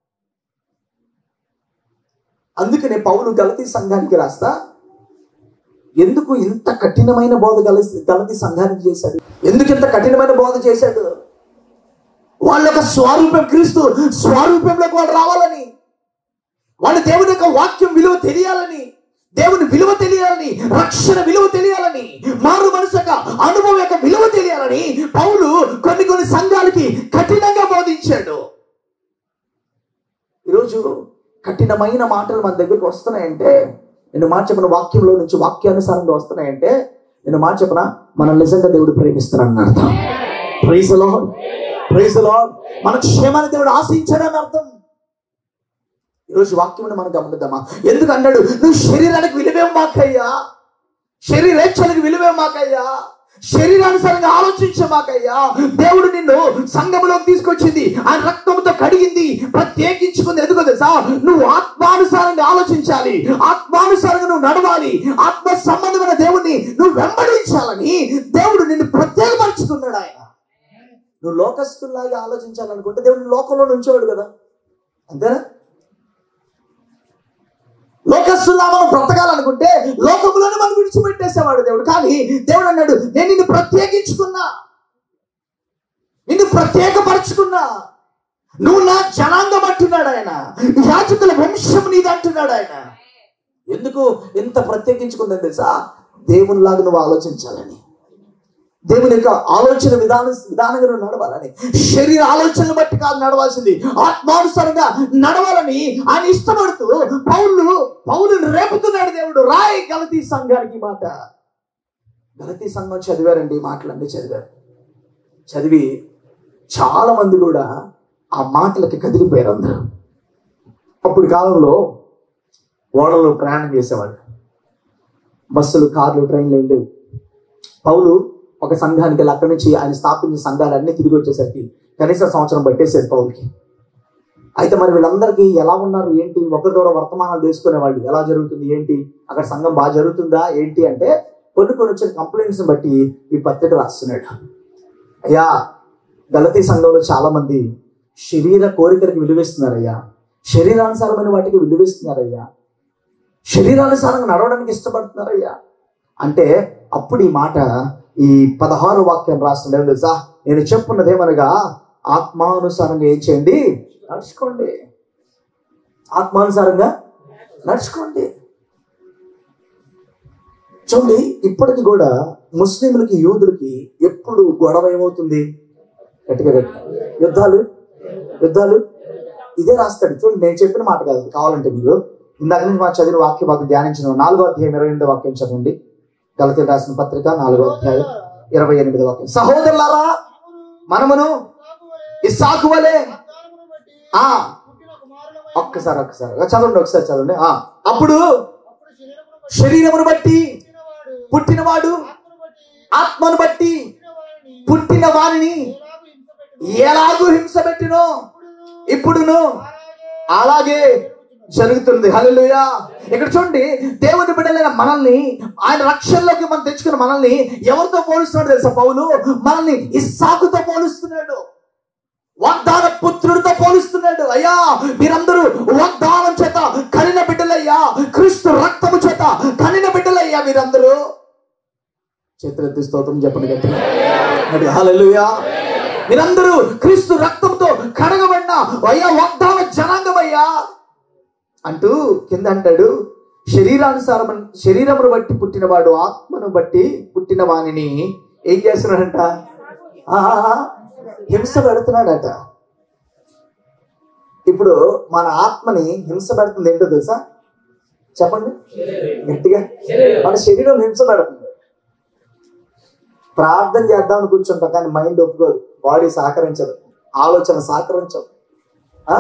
అందుకనే పౌలు గలతీ సంఘానికి రాస్తా ఎందుకు ఇంత కఠినమైన బోధ గలసి గలతీ సంఘానికి చేశాడు ఎందుకు ఇంత కఠినమైన బోధ చేశాడు వాళ్ళ యొక్క స్వరూపం క్రీస్తు స్వరూపంలోకి వాళ్ళు రావాలని వాళ్ళ దేవుని యొక్క వాక్యం విలువ తెలియాలని దేవుని విలువ తెలియాలని రక్షణ విలువ తెలియాలని మారు మనసు యొక్క అనుభవం యొక్క విలువ తెలియాలని పౌలు కొన్ని కొన్ని సంఘాలకి కఠినంగా బోధించాడు ఈరోజు కఠినమైన మాటలు మన దగ్గరికి వస్తున్నాయంటే నేను మాట చెప్పిన వాక్యంలో నుంచి వాక్యానుసారంగా వస్తున్నాయంటే నేను మాట చెప్పిన మనం నిజంగా దేవుడు ప్రేమిస్తున్నాడని అర్థం ప్రైజ్ లార్డ్ ప్రైజ్ లార్డ్ మన క్షేమాన్ని దేవుడు ఆశించాడని అర్థం ఈరోజు వాక్యం మనం గమనిద్దామా ఎందుకు అన్నాడు నువ్వు శరీరానికి విలువే మాకయ్యా శరీరేచ్ఛలకు విలువే మాకయ్యా శరీరానుసారంగా ఆలోచించే మాకయ్యా దేవుడు నిన్ను సంఘములోకి తీసుకొచ్చింది ఆయన రక్తంతో కడిగింది ప్రత్యేకించుకుంది ఎందుకో తెలుసా నువ్వు ఆత్మానుసారంగా ఆలోచించాలి ఆత్మానుసారంగా నువ్వు నడవాలి ఆత్మ సంబంధమైన దేవుణ్ణి నువ్వు వెంబడించాలని దేవుడు నిన్ను ప్రత్యేకపరుచుకున్నాడు ఆయన నువ్వు లోకస్తుల్లాగా ఆలోచించాలనుకుంటే దేవుడు లోకంలో నుంచేవాడు కదా అంతేనా లోకస్తుల్లా మనం బ్రతకాలనుకుంటే లోకంలోనే మనం విడిచిపెట్టేసేవాడు దేవుడు కానీ దేవుడు అన్నాడు నేను నిన్ను ప్రత్యేకించుకున్నా నిన్ను ప్రత్యేకపరచుకున్నా నువ్వు నా జనాంగం అంటున్నాడు ఆయన యాజకుల వంశం నీది అంటున్నాడు ఆయన ఎందుకు ఎంత ప్రత్యేకించుకుందని తెలుసా దేవునిలాగా నువ్వు ఆలోచించాలని దేవుని యొక్క ఆలోచన విధానం విధానంగా నువ్వు నడవాలని శరీర ఆలోచనలు బట్టి కాదు నడవాల్సింది ఆత్మానుసారంగా నడవాలని ఆయన ఇష్టపడుతూ పౌలు పౌలుని రేపుతున్నాడు దేవుడు రాయ్ గలతీ సంఘానికి ఈ మాట గలతీ సంఘం చదివారండి ఈ మాటలన్నీ చదివారు చదివి చాలా మంది కూడా ఆ మాటలకి కదిలిపోయారు అందరూ అప్పుడు కాలంలో ఓడలో ప్రయాణం చేసేవాళ్ళు బస్సులు కార్లు ట్రైన్లు ఏం లేవు పౌలు ఒక సంఘానికి వెళ్ళి అక్కడి నుంచి ఆయన స్థాపించిన సంఘాలన్నీ తిరిగి వచ్చేసరికి కనీసం సంవత్సరం పట్టేసేది పౌలకి అయితే మరి వీళ్ళందరికీ ఎలా ఉన్నారు ఏంటి ఒకరి ద్వారా వర్తమానాలు తెలుసుకునేవాళ్ళు ఎలా జరుగుతుంది ఏంటి అక్కడ సంఘం బాగా జరుగుతుందా ఏంటి అంటే కొన్ని కొన్ని వచ్చిన కంప్లైంట్స్ బట్టి ఈ పత్రిక రాస్తున్నాడు అయ్యా గలతీ సంఘంలో చాలా మంది శరీర కోరికలకు విలువిస్తున్నారయ్యా శరీరానుసారమైన వాటికి విలువిస్తున్నారయ్యా శరీరానుసారంగా నడవడానికి ఇష్టపడుతున్నారయ్యా అంటే అప్పుడు ఈ మాట ఈ పదహారు వాక్యం రాస్తున్నాడు తెలుసా నేను చెప్పున్నదేమనగా ఆత్మానుసారంగా ఏం చేయండి నడుచుకోండి ఆత్మానుసారంగా నడుచుకోండి చూడండి ఇప్పటికి కూడా ముస్లింలకి యూదులకి ఎప్పుడు గొడవ ఏమవుతుంది గట్టిగా గట్టి యుద్ధాలు యుద్ధాలు ఇదే రాస్తాడు చూడండి నేను చెప్పిన మాట కాదు కావాలంటే మీరు ఇందాక నుంచి మా చదివిన వాక్య భాగం ధ్యానించిన నాలుగో అధ్యాయం ఇరవై ఎనిమిదో వాక్యం చదవండి గలతీ రాసిన పత్రిక నాలుగో అధ్యాయం ఇరవై ఎనిమిదో వాక్యం సహోదరులారా మనమును ఇస్సాకు వలె వాగ్దానమును బట్టి ఆ పుట్టిన కుమారులమై ఒక్కసారి ఒక్కసారి చదవండి ఒకసారి చదవండి ఆ అప్పుడు అప్పుడు శరీరమును బట్టి శరీరమును బట్టి పుట్టినవాడు పుట్టినవాడు ఆత్మను బట్టి ఆత్మను బట్టి పుట్టిన వారిని పుట్టిన వారిని ఎలాగూ హింస ఎలాగూ హింస పెట్టును. పెట్టినో ఇప్పుడును ఇప్పుడును అలాగే అలాగే జరుగుతుంది హల్లెలూయా ఇక్కడ చూడండి దేవుని బిడ్డలైన మనల్ని ఆయన రక్షణలోకి మనం తెచ్చుకున్న మనల్ని ఎవరితో పోలుస్తున్నాడు తెలుసా పౌలు మనల్ని ఇస్సాకుతో పోలుస్తున్నాడు వాగ్దాన పుత్రుడితో పోలుస్తున్నాడు అయ్యా మీరందరూ వాగ్దానం చేత కనిన బిడ్డలయ్యా క్రీస్తు రక్తము చేత కనిన బిడ్డలయ్యా మీరందరూ చేతులెత్తి స్తోత్రం చెప్పండి గట్టిగా గట్టిగా హల్లెలూయా మీరందరూ క్రీస్తు రక్తంతో కడగబడిన అయ్యా వాగ్దాన జనాంగమయ్యా అంటూ కింద అంటాడు శరీరానుసారం శరీరమును బట్టి పుట్టినవాడు ఆత్మను బట్టి పుట్టిన వానిని ఏం చేస్తున్నాడంట ఆ, హింస పెడుతున్నాడట ఇప్పుడు మన ఆత్మని హింస పెడుతుంది ఏంటో తెలుసా చెప్పండి గట్టిగా మన శరీరం హింస పెడుతుంది ప్రార్థన చేద్దామని కూర్చుంటాం కానీ మైండ్ ఒప్పుకోదు బాడీ సహకరించదు ఆలోచన సహకరించదు ఆ?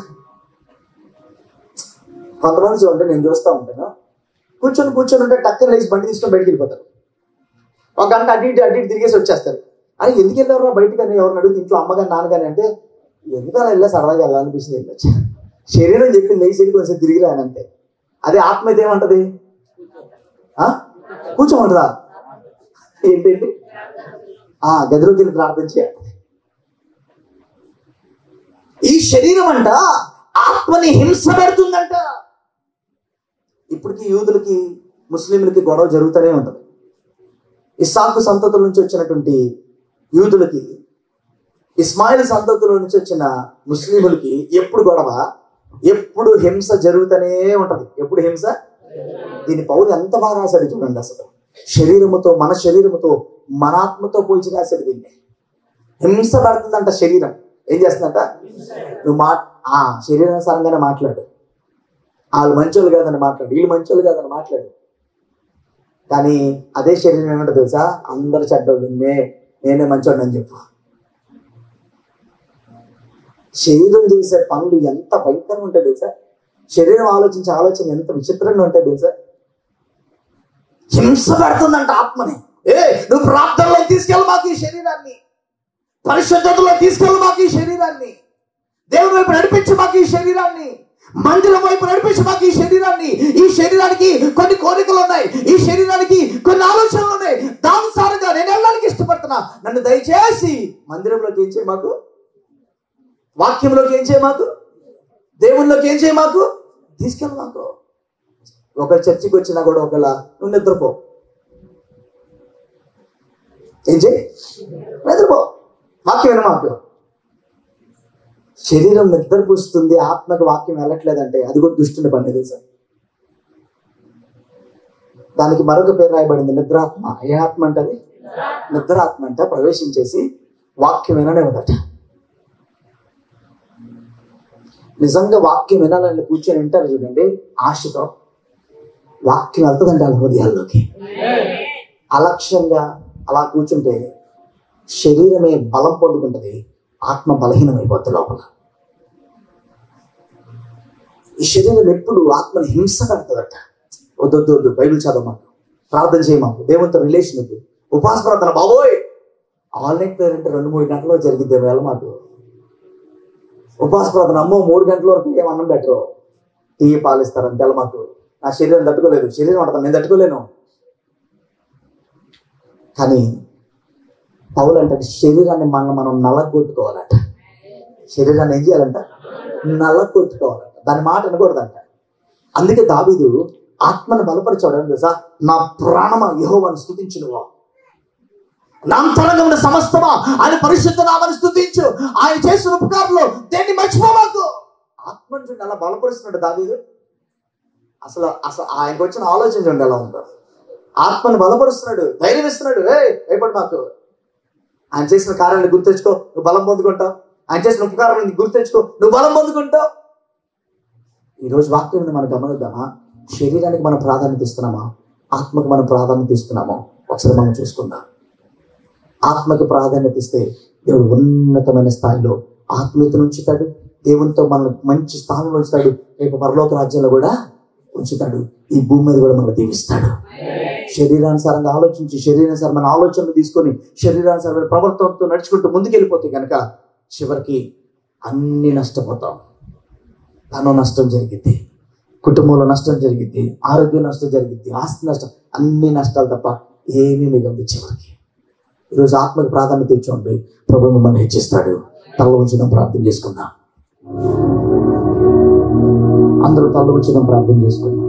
కొంతమంది చూడండి నేను చూస్తూ ఉంటాను కూర్చొని కూర్చొని ఉంటే టక్కన లేచి బండి తీసుకొని బయటికి వెళ్ళిపోతారు ఒక గంట అటు ఇటు అటు ఇటు తిరిగేసి వచ్చేస్తారు అరే ఎందుకు వెళ్ళారు బయటికి అని ఎవరిని అడిగితే ఇంట్లో అమ్మగాని నాన్నగాని అంటే ఎందుకు అలా వెళ్ళా సరదాగా వెళ్ళాలనిపిస్తుంది వెళ్ళొచ్చు శరీరం చెప్పింది లేచి కొంచెం తిరిగి రానంతే అదే ఆత్మ అయితే ఏమంటది ఆ? కూర్చోమంటదా ఏంటండి ఆ గదిలోకి వెళ్ళి ప్రార్థన చేయాలి ఈ శరీరం అంట ఆత్మని హింస పెడుతుందంట ఇప్పటికీ యూదులకి ముస్లింలకి గొడవ జరుగుతూనే ఉంటుంది ఇస్సాకు సంతతుల నుంచి వచ్చినటువంటి యూదులకి ఇస్మాయిల్ సంతతుల నుంచి వచ్చిన ముస్లింలకి ఎప్పుడు గొడవ ఎప్పుడు హింస జరుగుతూనే ఉంటది ఎప్పుడు హింస దీని పౌరు ఎంత బాగా రాశాడు చూడండి అసలు శరీరముతో మన శరీరముతో మన ఆత్మతో పోల్చి రాశాడు దీన్ని హింస పడుతుందంట శరీరం ఏం చేస్తుందంట నువ్వు మా ఆ శరీరానుసారంగానే మాట్లాడు వాళ్ళు మంచోళ్ళు కాదని మాట్లాడు వీళ్ళు మంచోళ్ళు కాదని మాట్లాడు కానీ అదే శరీరం ఏమంటే తెలుసా అందరు చెడ్డోళ్ళు నే నేనే మంచోడిని అని చెప్పు శరీరం చేసే పనులు ఎంత భయంకరంగా ఉంటాయి తెలుసా శరీరం ఆలోచించే ఆలోచన ఎంత విచిత్రంగా ఉంటాయి తెలుసా హింస పెడుతుందంట ఆత్మని ఏ నువ్వు ప్రార్థనలో తీసుకెళ్ళి మాకు ఈ శరీరాన్ని పరిశుద్ధతలో తీసుకెళ్ళి మాకు ఈ శరీరాన్ని దేవుని వైపు నడిపించి మాకు ఈ శరీరాన్ని మందిరం వైపు నడిపించి మాకు ఈ శరీరాన్ని ఈ శరీరానికి కొన్ని కోరికలు ఉన్నాయి ఈ శరీరానికి కొన్ని ఆలోచనలు ఉన్నాయి దానుసారంగా నేను వెళ్ళడానికి ఇష్టపడుతున్నా నన్ను దయచేసి మందిరంలోకి ఏం చేయ మాకు వాక్యంలోకి ఏం చేయ మాకు దేవుళ్ళలోకి ఏం చేయ మాకు తీసుకెళ్ళి మాకు ఒక చర్చికి వచ్చినా కూడా ఒకలా నువ్వు నిద్రపో ఏం చేయి నిద్రపో వాక్యం విన మాకు శరీరం నిద్రపుస్తుంది ఆత్మకి వాక్యం వెళ్ళట్లేదంటే అది కూడా దుష్టుని పని తెలుసా దానికి మరొక పేరు రాయబడింది నిద్రాత్మ ఏ ఆత్మ అంటది నిద్రాత్మ అంట ప్రవేశించేసి వాక్యం విననివ్వదట నిజంగా వాక్యం వినాలని కూర్చొని వింటారు చూడండి ఆశతో వాక్యం వెళ్తుందంటే వాళ్ళ హృదయాల్లోకి అలక్ష్యంగా అలా కూర్చుంటే శరీరమే బలం పొందుకుంటది ఆత్మ బలహీనమైపోద్ది లోపల ఈ శరీరం ఎప్పుడు ఆత్మని హింస పెడతాదట వద్దు వద్దు వద్దు బైబిల్ చదవమాకు ప్రార్థన చేయమాకు దేవునితో రిలేషన్ వద్దు ఉపాస ప్రార్థన బాబోయ్ ఆల్ నైట్ ప్రేయర్ అంటే రెండు మూడు గంటల్లో జరిగిద్ది వేళ మాకు ఉపాస ప్రార్థన అమ్మో మూడు గంటల వరకు ఏం అన్నం పెట్టరు టీ పాలిస్తారు అంతే మాకు నా శరీరం తట్టుకోలేదు శరీరం అంటాను నేను తట్టుకోలేను కానీ పౌలు అంటే శరీరాన్ని మనం మనం నల్లగొట్టుకోవాలంట శరీరాన్ని ఏం చేయాలంట నల్లగొట్టుకోవాలంట దాని మాట వినకూడదంట అందుకే దావీదు ఆత్మను బలపరిచాడు తెలుసా నా ప్రాణమ యహోవాన్ని స్థుతించునువా నా అంతరంగం సమస్తమా ఆయన పరిశుద్ధ నామని స్థుతించు ఆయన చేసిన ఉపకారంలో దేన్ని మర్చిపోమాకు ఆత్మను చూడండి అలా బలపరుస్తున్నాడు దావీదు అసలు అసలు ఆయనకు వచ్చిన ఆలోచన చూడండి ఎలా ఉందో ఆత్మను బలపరుస్తున్నాడు ధైర్యం ఇస్తున్నాడు ఏ భయపడి మాకు ఆయన చేసిన కార్యాన్ని గుర్తెచ్చుకో నువ్వు బలం పొందుకుంటావు ఆయన చేసిన ఉపకారాన్ని గుర్తెచ్చుకో నువ్వు బలం పొందుకుంటావు ఈరోజు వాక్యం మనం గమనిద్దామా శరీరానికి మనం ప్రాధాన్యత ఇస్తున్నామా ఆత్మకు మనం ప్రాధాన్యత ఇస్తున్నామా ఒకసారి మనం చూసుకుందాం ఆత్మకి ప్రాధాన్యత ఇస్తే దేవుడు ఉన్నతమైన స్థాయిలో ఆత్మీయతను ఉంచుతాడు దేవునితో మనల్ని మంచి స్థానంలో ఉంచుతాడు రేపు పరలోక రాజ్యంలో కూడా ఉంచుతాడు ఈ భూమి మీద కూడా మనల్ని దీవిస్తాడు శరీరానుసారంగా ఆలోచించి శరీరానుసారమైన ఆలోచనలు తీసుకొని శరీరానుసారమైన ప్రవర్తనతో నడుచుకుంటూ ముందుకెళ్ళిపోతే కనుక చివరికి అన్ని నష్టపోతాం ధనం నష్టం జరిగింది కుటుంబంలో నష్టం జరిగింది ఆరోగ్య నష్టం జరిగింది ఆస్తి నష్టం అన్ని నష్టాలు తప్ప ఏమీ మిగలదు చివరికి ఈరోజు ఆత్మకి ప్రాధాన్యత ఇచ్చోండి ప్రభు మిమ్మల్ని హెచ్చిస్తాడు తల ఉంచడం ప్రార్థన చేసుకుందాం అందరూ తల ఉంచడం ప్రార్థన చేసుకుందాం